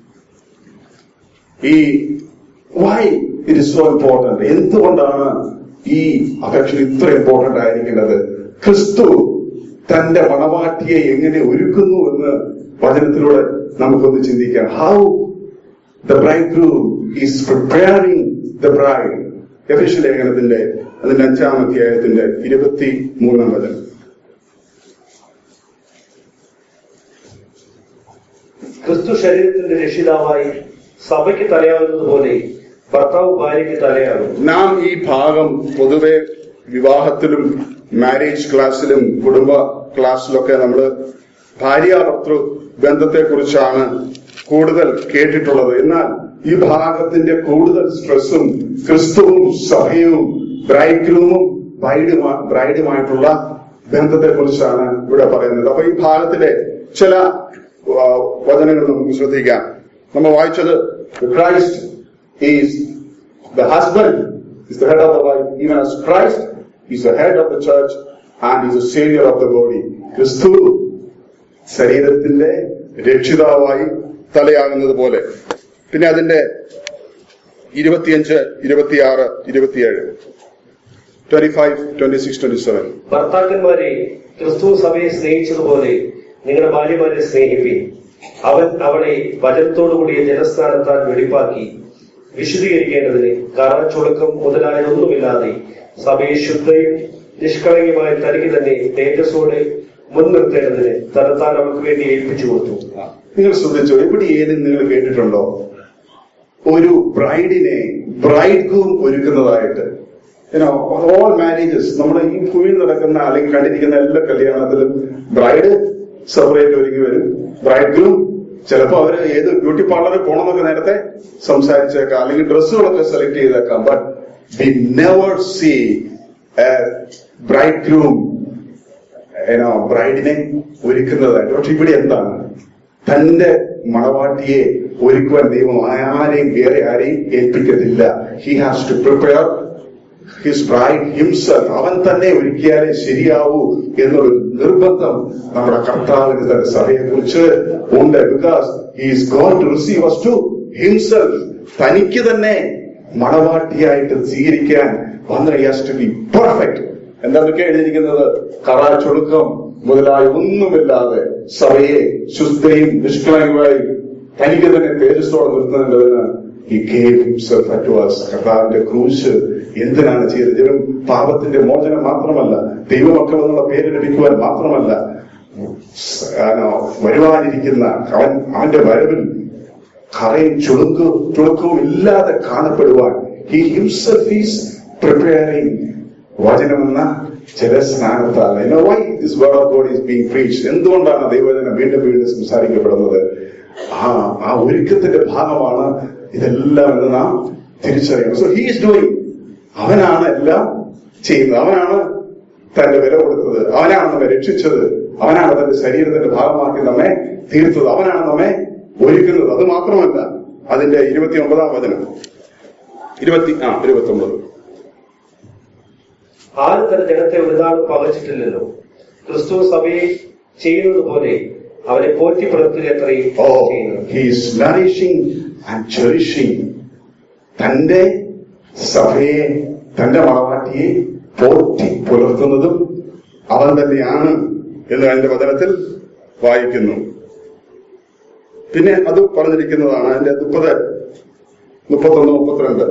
ഈ why it is so important എന്തുകൊണ്ടാണ് ഈ അഫെക്ഷൻ ഇത്ര ഇമ്പോർട്ടന്റ് ആയിരിക്കേണ്ടത് ക്രിസ്തു തന്റെ മണവാട്ടിയെ എങ്ങനെ ഒരുക്കുന്നു എന്ന് വചനത്തിലൂടെ നമുക്കൊന്ന് ചിന്തിക്കാം how the bridegroom is preparing the bride എഫിഷ ലേഖനത്തിന്റെ അതിന്റെ അഞ്ചാം അധ്യായത്തിന്റെ ഇരുപത്തി മൂന്നാം വചനം ക്രിസ്തു ശരീരത്തിന്റെ രക്ഷിതാവായി സഭയ്ക്ക് തലയാവുന്നത് പോലെ ഭർത്താവ് ഭാര്യയ്ക്ക് തലയാകും നാം ഈ ഭാഗം പൊതുവെ വിവാഹത്തിലും മാരേജ് ക്ലാസ്സിലും കുടുംബ ക്ലാസ്സിലൊക്കെ നമ്മൾ ഭാര്യാഭർത്തൃ ബന്ധത്തെക്കുറിച്ചാണ് കൂടുതൽ കേട്ടിട്ടുള്ളത് എന്നാൽ ഈ ഭാഗത്തിന്റെ കൂടുതൽ സ്ട്രെസ്സും ക്രിസ്തുവും സഭയും ബ്രൈഡ്ഗ്രൂമും ബ്രൈഡുമാ ബ്രൈഡുമായിട്ടുള്ള ബന്ധത്തെക്കുറിച്ചാണ് ഇവിടെ പറയുന്നത് അപ്പൊ ഈ ഭാഗത്തിലെ ചില ആ, വചനങ്ങൾ നമുക്ക് ശ്രദ്ധിക്കാം നമ്മൾ വായിച്ചത് Christ is The husband is the head of the wife, even as Christ is the head of the church and is the savior of the body. ക്രിസ്തു ശരീരത്തിന്റെ രക്ഷിതാവായി തലയാകുന്നത് പോലെ പിന്നെ അതിന്റെ ഇരുപത്തിയഞ്ച് ഇരുപത്തിയാറ് ഇരുപത്തിയേഴ് twenty five twenty six twenty seven ഭർത്താക്കന്മാരെ ക്രിസ്തു സഭയെ സ്നേഹിച്ചതുപോലെ നിങ്ങളുടെ ഭാര്യമാരെ സ്നേഹിപ്പി അവൻ അവളെ വചനത്തോടുകൂടിയ ജലസ്നാനത്താൽ വെടിപ്പാക്കി വിശുദ്ധീകരിക്കേണ്ടതിന് കറച്ചുളുക്കം മുതലായതൊന്നുമില്ലാതെ സഭയെ ശുദ്ധയും നിഷ്കളങ്കമായി തനിക്ക് തന്നെ തേജസ്സോടെ മുൻനിർത്തേണ്ടതിന് തന്നെത്താൻ അവൾക്ക് വേണ്ടി ഏൽപ്പിച്ചു കൊടുത്തു നിങ്ങൾ ശ്രദ്ധിച്ചോ എവിടെയേലും നിങ്ങൾ കേട്ടിട്ടുണ്ടോ ഒരു ബ്രൈഡിനെ ബ്രൈഡ് ഗ്രൂം ഒരുക്കുന്നതായിട്ട് ഓൾ മാരേജസ് നമ്മുടെ ഈ ഭൂമിയിൽ നടക്കുന്ന അല്ലെങ്കിൽ കണ്ടിരിക്കുന്ന എല്ലാ കല്യാണത്തിലും ബ്രൈഡ് സെപ്പറേറ്റ് ഒരുങ്ങി വരും ബ്രൈഡ് ഗ്രൂം ചിലപ്പോ അവര് ഏത് ബ്യൂട്ടി പാർലറിൽ പോകണമെന്നൊക്കെ നേരത്തെ സംസാരിച്ചേക്കാം അല്ലെങ്കിൽ ഡ്രസ്സുകളൊക്കെ സെലക്ട് ചെയ്തേക്കാം but we never see bridegroom ഏനോ ബ്രൈഡിനെ ഒരുക്കുന്നതായിട്ട് പക്ഷെ ഇവിടെ എന്താണ് തന്റെ മണവാട്ടിയെ ഒരുക്കുവാൻ ദൈവം ആരെയും വേറെ ആരെയും ഏൽപ്പിക്കത്തില്ല he has to prepare his bride himself അവൻ തന്നെ ഒരുക്കിയാലേ ശരിയാവൂ എന്നൊരു നിർബന്ധം നമ്മുടെ കർത്താവിന് തന്റെ സഭയെ കുറിച്ച് ഉണ്ട് because he's gone to receive us to himself തനിക്ക് തന്നെ മണവാട്ടിയായിട്ട് സ്വീകരിക്കാൻ വന്ന ഹാസ് ടു ബി പെർഫെക്റ്റ് എന്തൊക്കെ എഴുതിയിരിക്കുന്നത് കറ ചുളുക്കം മുതലായ ഒന്നുമില്ലാതെ സഭയെ ശുദ്ധയും നിഷ്കളങ്കമായി തനിക്ക് തന്നെ തേജസ്സോടെ നിർത്തുന്നതിന് ഈ ഗേവ് ഹിംസെൽഫ് ടു us കർത്താവിന്റെ ക്രൂശ് എന്തിനാണ് ചെയ്തത് വെറും പാപത്തിന്റെ മോചനം മാത്രമല്ല ദൈവമക്കൾ എന്നുള്ള പേര് ലഭിക്കുവാൻ മാത്രമല്ല സ് ആനോ, വരുവാനിരിക്കുന്ന അവൻ അവന്റെ വരവിൽ കറയും ചുളുക്കു ചുളുക്കവും ഇല്ലാതെ കാണപ്പെടുവാൻ ഹി ഹിംസെൽഫ് ഈസ് പ്രിപ്പയറിംഗ് വചനമെന്ന ചില സ്നാനത്താൽ You know why this word of God is being preached? എന്തുകൊണ്ടാണ് ദൈവവചനം വീണ്ടും വീണ്ടും സംസാരിക്കപ്പെടുന്നത് ആ ആ ഒരുക്കത്തിന്റെ ഭാഗമാണ് ഇതെല്ലാം എന്ന് നാം തിരിച്ചറിയണം സോ ഹി ഈസ് ഡൂയിങ് അവനാണ് എല്ലാം ചെയ്യുന്നത് അവനാണ് തന്റെ വില കൊടുത്തത് അവനാണ് നമ്മെ രക്ഷിച്ചത് അവനാണ് തന്റെ ശരീരത്തിന്റെ ഭാഗമാക്കി നമ്മെ തീർത്തത് അവനാണ് നമ്മെ ഒരുക്കുന്നത് അത് മാത്രമല്ല അതിന്റെ ഇരുപത്തി ഒമ്പതാം വചനം ഇരുപത്തി ആ ഇരുപത്തി ഒമ്പത് ആരും തന്റെ ജനത്തെ ഒരു നാളും പകച്ചിട്ടില്ലല്ലോ ക്രിസ്തു സഭയെ ചെയ്യുന്നത് പോലെ അവരെ പോറ്റി പുലർത്തുകയത്രയും ഓ ചെയ്യുന്നത് ഹീസ് നറിഷിംഗ് ആൻഡ് ചെറിഷിംഗ് തന്റെ സഭയെ തന്റെ മണവാട്ടിയെ പോറ്റി പുലർത്തുന്നതും അവൻ തന്നെയാണ് എന്ന് അതിന്റെ വചനത്തിൽ വായിക്കുന്നു പിന്നെ അത് പറഞ്ഞിരിക്കുന്നതാണ് അതിന്റെ മുപ്പത് മുപ്പത്തൊന്ന് മുപ്പത്തിരണ്ട്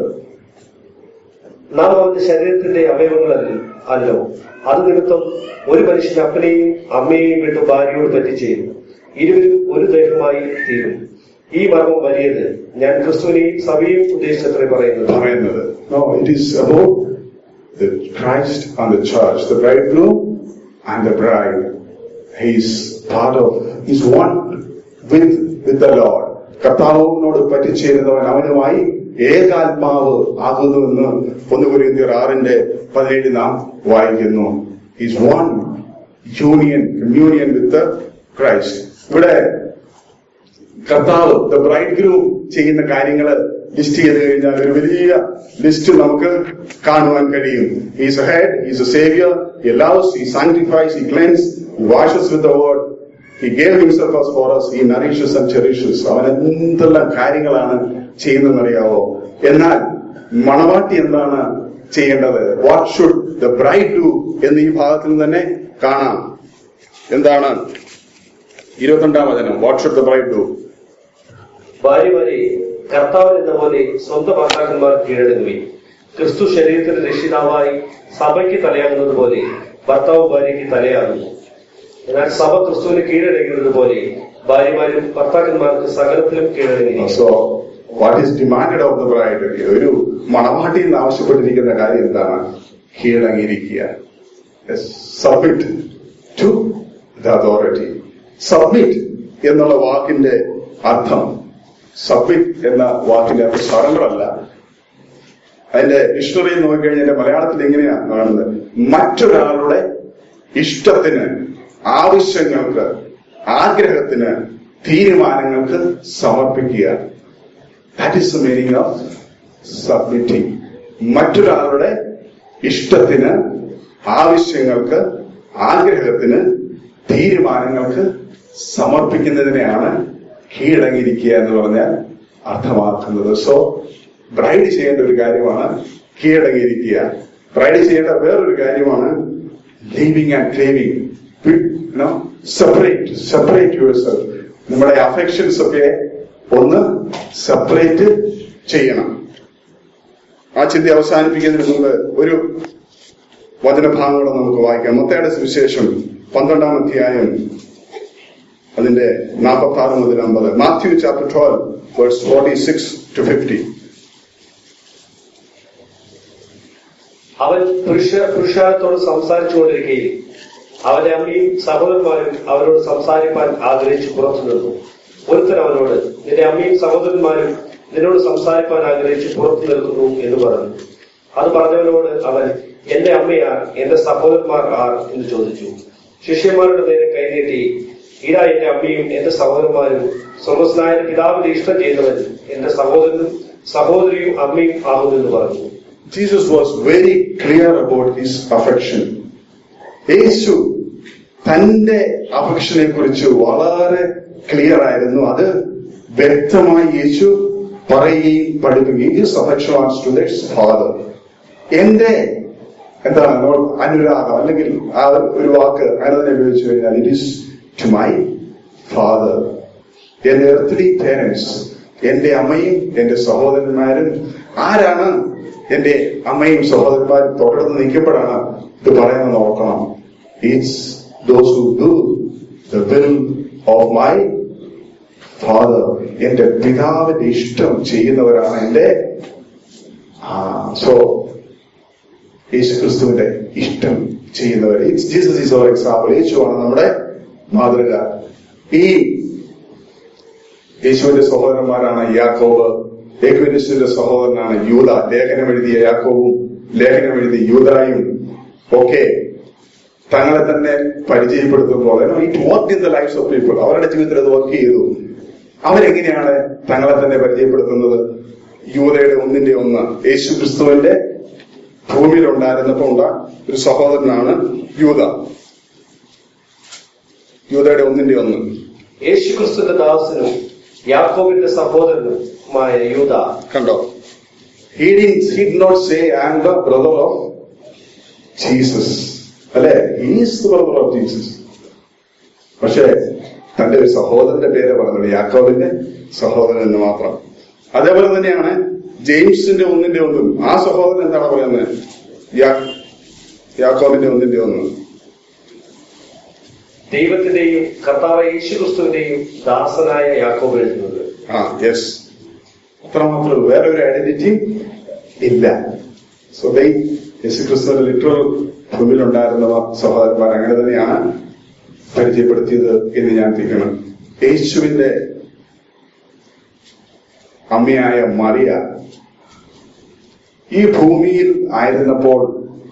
നാം അവന്റെ ശരീരത്തിന്റെ അവയവങ്ങളല്ല അല്ലോ അത് നിമിത്തം ഒരു മനുഷ്യൻ അപ്പനെയും അമ്മയെയും വിട്ട് ഭാര്യയോട് പറ്റിച്ചേരും ഇരുവരും ഒരു ദേഹമായി തീരും ഈ മർമ്മം വലിയത് ഞാൻ ക്രിസ്തുവിനെയും സഭയും ഉദ്ദേശിച്ചത്രേ പറയുന്നത് പറയുന്നത് No, it is about the Christ and the church, the bridegroom and the bride. He's part of, he's one with, with the Lord. കർത്താവിനോട് പറ്റിച്ചേരുന്നവൻ അവനുമായി ഏകാത്മാവ് ആകുന്നുവെന്ന് ഒന്ന് കുരിന്തിയർ ആറിന്റെ പതിനേഴ് നാം വായിക്കുന്നു is one union communion with Christ ഇവിടെ കർത്താവ് ദ ബ്രൈഡ് ഗ്രൂം ചെയ്യുന്ന കാര്യങ്ങൾ ലിസ്റ്റ് ചെയ്ത് കഴിഞ്ഞാൽ ഒരു വലിയ ലിസ്റ്റ് നമുക്ക് കാണുവാൻ കഴിയും is a head is a saviour he loves he sanctifies he cleanse he washes with the word he gave himself as for us he nourishes and cherishes അവൻ എന്തെല്ലാം കാര്യങ്ങളാണ് ചെയ്യുന്നതെന്നറിയാവോ എന്നാൽ മണവാട്ടി എന്താണ് ചെയ്യേണ്ടത് what should the bride do എന്ന് ഈ ഭാഗത്തിൽ നിന്ന് തന്നെ കാണാം എന്താണ് ഇരുപത്തിരണ്ടാം വചനം what should the bride do ഭാര്യമാരെ കർത്താവിന് എന്ന പോലെ സ്വന്തം ഭർത്താക്കന്മാർ കീഴടങ്ങുകയും ക്രിസ്തു ശരീരത്തിന്റെ രക്ഷിതാവായി സഭയ്ക്ക് തലയാകുന്നത് പോലെ ഭർത്താവ് ഭാര്യയ്ക്ക് തലയാകുന്നു എന്നാൽ സഭ ക്രിസ്തുവിന് കീഴടങ്ങുന്നത് പോലെ ഭാര്യമാരും ഭർത്താക്കന്മാർക്ക് സകലത്തിലും കീഴടങ്ങുന്നു so what is demanded of the bride ഒരു മണവാട്ടിയിൽ നിന്ന് ആവശ്യപ്പെട്ടിരിക്കുന്ന കാര്യം എന്താണ് കീഴടങ്ങിയിരിക്കുക submit to the authority submit എന്നുള്ള വാക്കിന്റെ അർത്ഥം സബ്മിറ്റ് എന്ന വാക്കിന്റെ അർത്ഥം സറണ്ടർ അല്ല അതിന്റെ ഡിക്ഷണറിയിൽ നോക്കിക്കഴിഞ്ഞാൽ എന്റെ മലയാളത്തിൽ എങ്ങനെയാണ് കാണുന്നത് മറ്റൊരാളുടെ ഇഷ്ടത്തിന് ആവശ്യങ്ങൾക്ക് ആഗ്രഹത്തിന് തീരുമാനങ്ങൾക്ക് സമർപ്പിക്കുക that is the meaning of submitting മറ്റൊരാളുടെ ഇഷ്ടത്തിന് ആവശ്യങ്ങൾക്ക് ആഗ്രഹത്തിന് തീരുമാനങ്ങൾക്ക് സമർപ്പിക്കുന്നതിനെയാണ് കീഴടങ്ങിയിരിക്കുക എന്ന് പറഞ്ഞാൽ അർത്ഥമാക്കുന്നത് സോ ബ്രൈഡ് ചെയ്യേണ്ട ഒരു കാര്യമാണ് കീഴടങ്ങിയിരിക്കുക ബ്രൈഡ് ചെയ്യേണ്ട വേറൊരു കാര്യമാണ് leaving and cleaving separate separate yourself നമ്മുടെ അഫെക്ഷൻസ് ഒക്കെ ഒന്ന് സെപ്പറേറ്റ് ചെയ്യണം ആ ചിന്ത അവസാനിപ്പിക്കുന്നതിന് മുമ്പ് ഒരു വചനഭാഗം കൂടെ നമുക്ക് വായിക്കാം മത്തയുടെ സുവിശേഷം പന്ത്രണ്ടാം അധ്യായം അതിന്റെ നാൽപ്പത്തി ആറ് മുതൽ അമ്പത് Matthew chapter twelve verse forty six to fifty അവൻ പുരുഷ പുരുഷാരത്തോട് സംസാരിച്ചുകൊണ്ടിരിക്കുകയും അവന്റെ അമ്മയും സഹോദരന്മാരും അവരോട് സംസാരിപ്പാൻ ആഗ്രഹിച്ച് പുറത്തു നിന്നു ഒരുത്തൻ അവനോട് നിന്റെ അമ്മയും സഹോദരന്മാരും നിന്നോട് സംസാരിപ്പാൻ ആഗ്രഹിച്ച് പുറത്തു നിൽക്കുന്നു എന്ന് പറഞ്ഞു അത് പറഞ്ഞവനോട് അവൻ എന്റെ അമ്മയാർ എന്റെ സഹോദരന്മാർ ആർ എന്ന് ചോദിച്ചു ശിഷ്യന്മാരുടെ നേരെ കൈനീട്ടി ഇതാ എന്റെ അമ്മയും എന്റെ സഹോദരന്മാരും സ്വർഗസ്നായ പിതാവിന്റെ ഇഷ്ടം ചെയ്യുന്നവൻ എന്റെ സഹോദരനും സഹോദരിയും അമ്മയും ആകുമെന്ന് പറഞ്ഞു Jesus was very clear about his affection. യേശു തന്റെ അഫക്ഷനെ കുറിച്ച് വളരെ ക്ലിയർ ആയിരുന്നു അത് വ്യക്തമായി യേശു പറയുകയും പഠിപ്പിക്കുകയും his affection was to this father എന്റെ എന്താണ് നമ്മൾ അനുരാഗം അല്ലെങ്കിൽ ആ ഒരു വാക്ക് അങ്ങനെ തന്നെ ഉപയോഗിച്ചു കഴിഞ്ഞാൽ it is to my father എന്റെ എർത്തലി പേരൻസ് എന്റെ അമ്മയും എന്റെ സഹോദരന്മാരും ആരാണ് എന്റെ അമ്മയും സഹോദരന്മാരും തൊട്ടടുത്ത് നിൽക്കപ്പെടാണ് ഇത് പറയുന്നത് നോക്കണം it's those who do the will of my father എന്റെ പിതാവിന്റെ ഇഷ്ടം ചെയ്യുന്നവരാണ് എന്റെ സോ യേശു ക്രിസ്തുവിന്റെ ഇഷ്ടം ചെയ്യുന്നവർ it's Jesus is our example യേശുവാണ് നമ്മുടെ മാതൃക ഈ യേശുവിന്റെ സഹോദരന്മാരാണ് യാക്കോബ് യേശുവിന്റെ സഹോദരനാണ് യൂത ലേഖനം എഴുതിയ യാക്കോബും ലേഖനം എഴുതിയ യൂതായും ഒക്കെ തങ്ങളെ തന്നെ പരിചയപ്പെടുത്തുമ്പോൾ it work in the lives of people അവരുടെ ജീവിതത്തിൽ അത് വർക്ക് ചെയ്തു അവരെങ്ങനെയാണ് തങ്ങളെ തന്നെ പരിചയപ്പെടുത്തുന്നത് യൂതയുടെ ഒന്നിന്റെ ഒന്ന് യേശു ക്രിസ്തുവിന്റെ ഭൂമിയിൽ ഉണ്ടായിരുന്നപ്പോ ഉണ്ട ഒരു സഹോദരനാണ് യൂത യൂതയുടെ ഒന്നിന്റെ ഒന്ന് യേശുക്രിസ്തുവിന്റെ ദാസനും യാക്കോബിന്റെ സഹോദരനുമായ യൂത കണ്ടോ he didn't he did not say I am the brother of Jesus അല്ലെ he is the brother of Jesus പക്ഷേ തന്റെ ഒരു സഹോദരന്റെ പേര് പറഞ്ഞത് യാക്കോബിന്റെ സഹോദരൻ എന്ന് മാത്രം അതേപോലെ തന്നെയാണ് ജെയിംസിന്റെ ഒന്നിന്റെ ഒന്നും ആ സഹോദരൻ എന്താണ് പറയുന്നത് യാ- യാക്കോബിന്റെ ഒന്നിന്റെ ഒന്ന് ദൈവത്തിന്റെയും കർത്താവ് യേശുക്രിസ്തുവിന്റെയും ദാസനായ യാക്കോബ് എഴുതുന്നത് ആ യെസ് അത്ര മാത്രമേ ഉള്ളൂ വേറെ ഒരു ഐഡന്റിറ്റി ഇല്ല സോ ദൈ യേശു ക്രിസ്തുവിന്റെ ലിറ്ററൽ ഭൂമിയിലുണ്ടായിരുന്ന സഹോദരന്മാർ അങ്ങനെ തന്നെയാണ് പരിചയപ്പെടുത്തിയത് എന്ന് ഞാൻ തിരിക്കണം യേശുവിന്റെ അമ്മയായ മറിയ ഈ ഭൂമിയിൽ ആയിരുന്നപ്പോൾ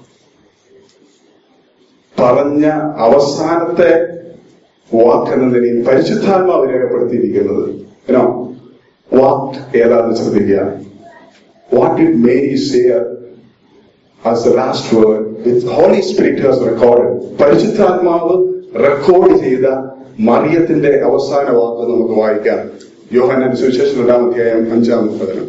പറഞ്ഞ അവസാനത്തെ വാക്കെന്ന നിലയിൽ പരിശുദ്ധാത്മാവ് രേഖപ്പെടുത്തിയിരിക്കുന്നത് ഏനോ വാക്ക് ഏതാന്ന് ശ്രദ്ധിക്കുക what did Mary say as the last word with Holy Spirit has recorded പരിശുദ്ധാത്മാവ് റെക്കോർഡ് ചെയ്ത മറിയത്തിന്റെ അവസാന വാക്ക് നമുക്ക് വായിക്കാം യോഹന്നാൻ സുവിശേഷം രണ്ടാം അധ്യായം അഞ്ചാം മുപ്പതിന്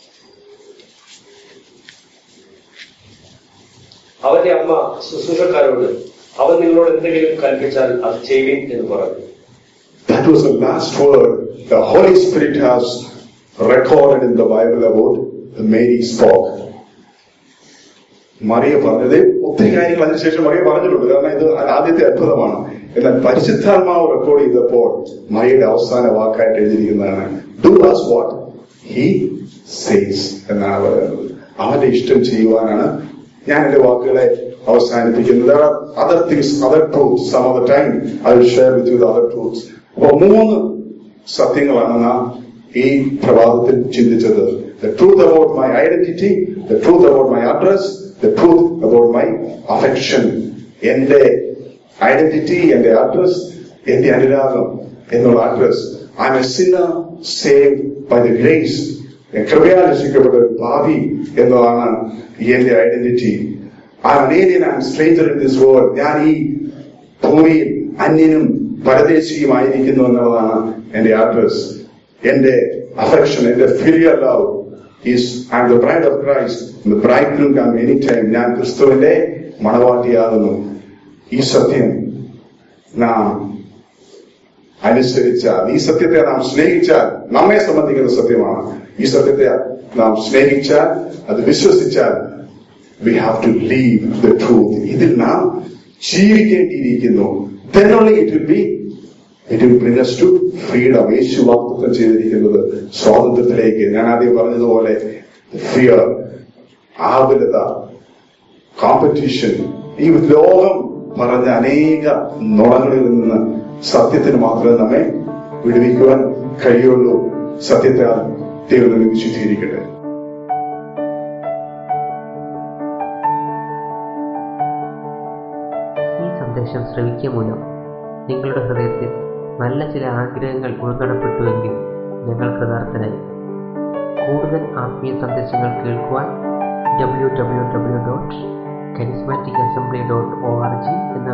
അവന്റെ അമ്മ ശുശ്രൂഷക്കാരോട് അവൻ നിങ്ങളോട് എന്തെങ്കിലും കൽപ്പിച്ചാൽ അത് ചെയ്യുവിൻ എന്ന് പറഞ്ഞു That was the last word the Holy Spirit has recorded in the Bible about the Mary spoke. Mariya പറഞ്ഞത് ഒത്തിരി കാര്യങ്ങൾ അതിനുശേഷം മറിയ പറഞ്ഞിട്ടുണ്ട് കാരണം ഇത് ആദ്യത്തെ അത്ഭുതമാണ് എന്നാൽ പരിശുദ്ധാത്മാവ് റെക്കോർഡ് ചെയ്തപ്പോൾ മറിയയുടെ അവസാന വാക്കായിട്ട് എഴുതിയിരിക്കുന്നതാണ് do as what he says എന്നാണ് പറയുന്നത് അവന്റെ ഇഷ്ടം ചെയ്യുവാനാണ് ഞാൻ എന്റെ വാക്കുകളെ അവസാനിപ്പിക്കുന്നത് other things other truths some of the time I will share with you other truths അപ്പൊ മൂന്ന് സത്യങ്ങളാണ് നാം ഈ പ്രഭാതത്തിൽ ചിന്തിച്ചത് the truth about my identity the truth about my address the truth about my affection എന്റെ ഐഡന്റിറ്റി എന്റെ address എന്റെ അനുരാഗം എന്നുള്ള address I'm a sinner save by the grace കൃപയാൽ രക്ഷിക്കപ്പെട്ട ഒരു ഭാവി എന്നതാണ് എന്റെ identity I'm alien I'm stranger in this world ഞാൻ ഈ ഭൂമിയിൽ അന്യനും പരദേശിയുമായിരിക്കുന്നു എന്നുള്ളതാണ് എന്റെ അഡ്രസ് എന്റെ അഫെക്ഷൻ എന്റെ ഫിലിയർ love is I'm the bride of Christ the bridegroom come any time ഞാൻ ക്രിസ്തുവിന്റെ മണവാട്ടിയാകുന്നു ഈ സത്യം നാം അനുസരിച്ചാൽ ഈ സത്യത്തെ നാം സ്നേഹിച്ചാൽ നമ്മെ സംബന്ധിക്കുന്ന സത്യമാണ് ഈ സത്യത്തെ നാം സ്നേഹിച്ചാൽ അത് വിശ്വസിച്ചാൽ we have to live the truth ഇതിൽ നാം ജീവിക്കേണ്ടിയിരിക്കുന്നു then only it will be it will bring us to freedom യേശു വാഗ്ദത്തം ചെയ്തിരിക്കുന്നത് സ്വാതന്ത്ര്യത്തിലേക്ക് ഞാൻ ആദ്യം പറഞ്ഞതുപോലെ ഫിയർ ആകുലത കോമ്പറ്റീഷൻ ഈ ലോകം പറഞ്ഞ അനേക നുണങ്ങളിൽ നിന്ന് സത്യത്തിന് മാത്രമേ നമ്മെ വിടുവിക്കുവാൻ കഴിയുള്ളൂ സത്യത്തെ ദൈവം നമ്മെ വിശുദ്ധീകരിക്കട്ടെ ഈ സന്ദേശം ശ്രവിക്കുക മൂലം നിങ്ങളുടെ ഹൃദയത്തിൽ നല്ല ചില ആഗ്രഹങ്ങൾ ഉൾക്കടപ്പെട്ടുവെങ്കിൽ ഞങ്ങൾ കൃതാർത്ഥരായി കൂടുതൽ ആത്മീയ സന്ദേശങ്ങൾ കേൾക്കുവാൻ W W W dot charismatic assembly dot O R G എന്ന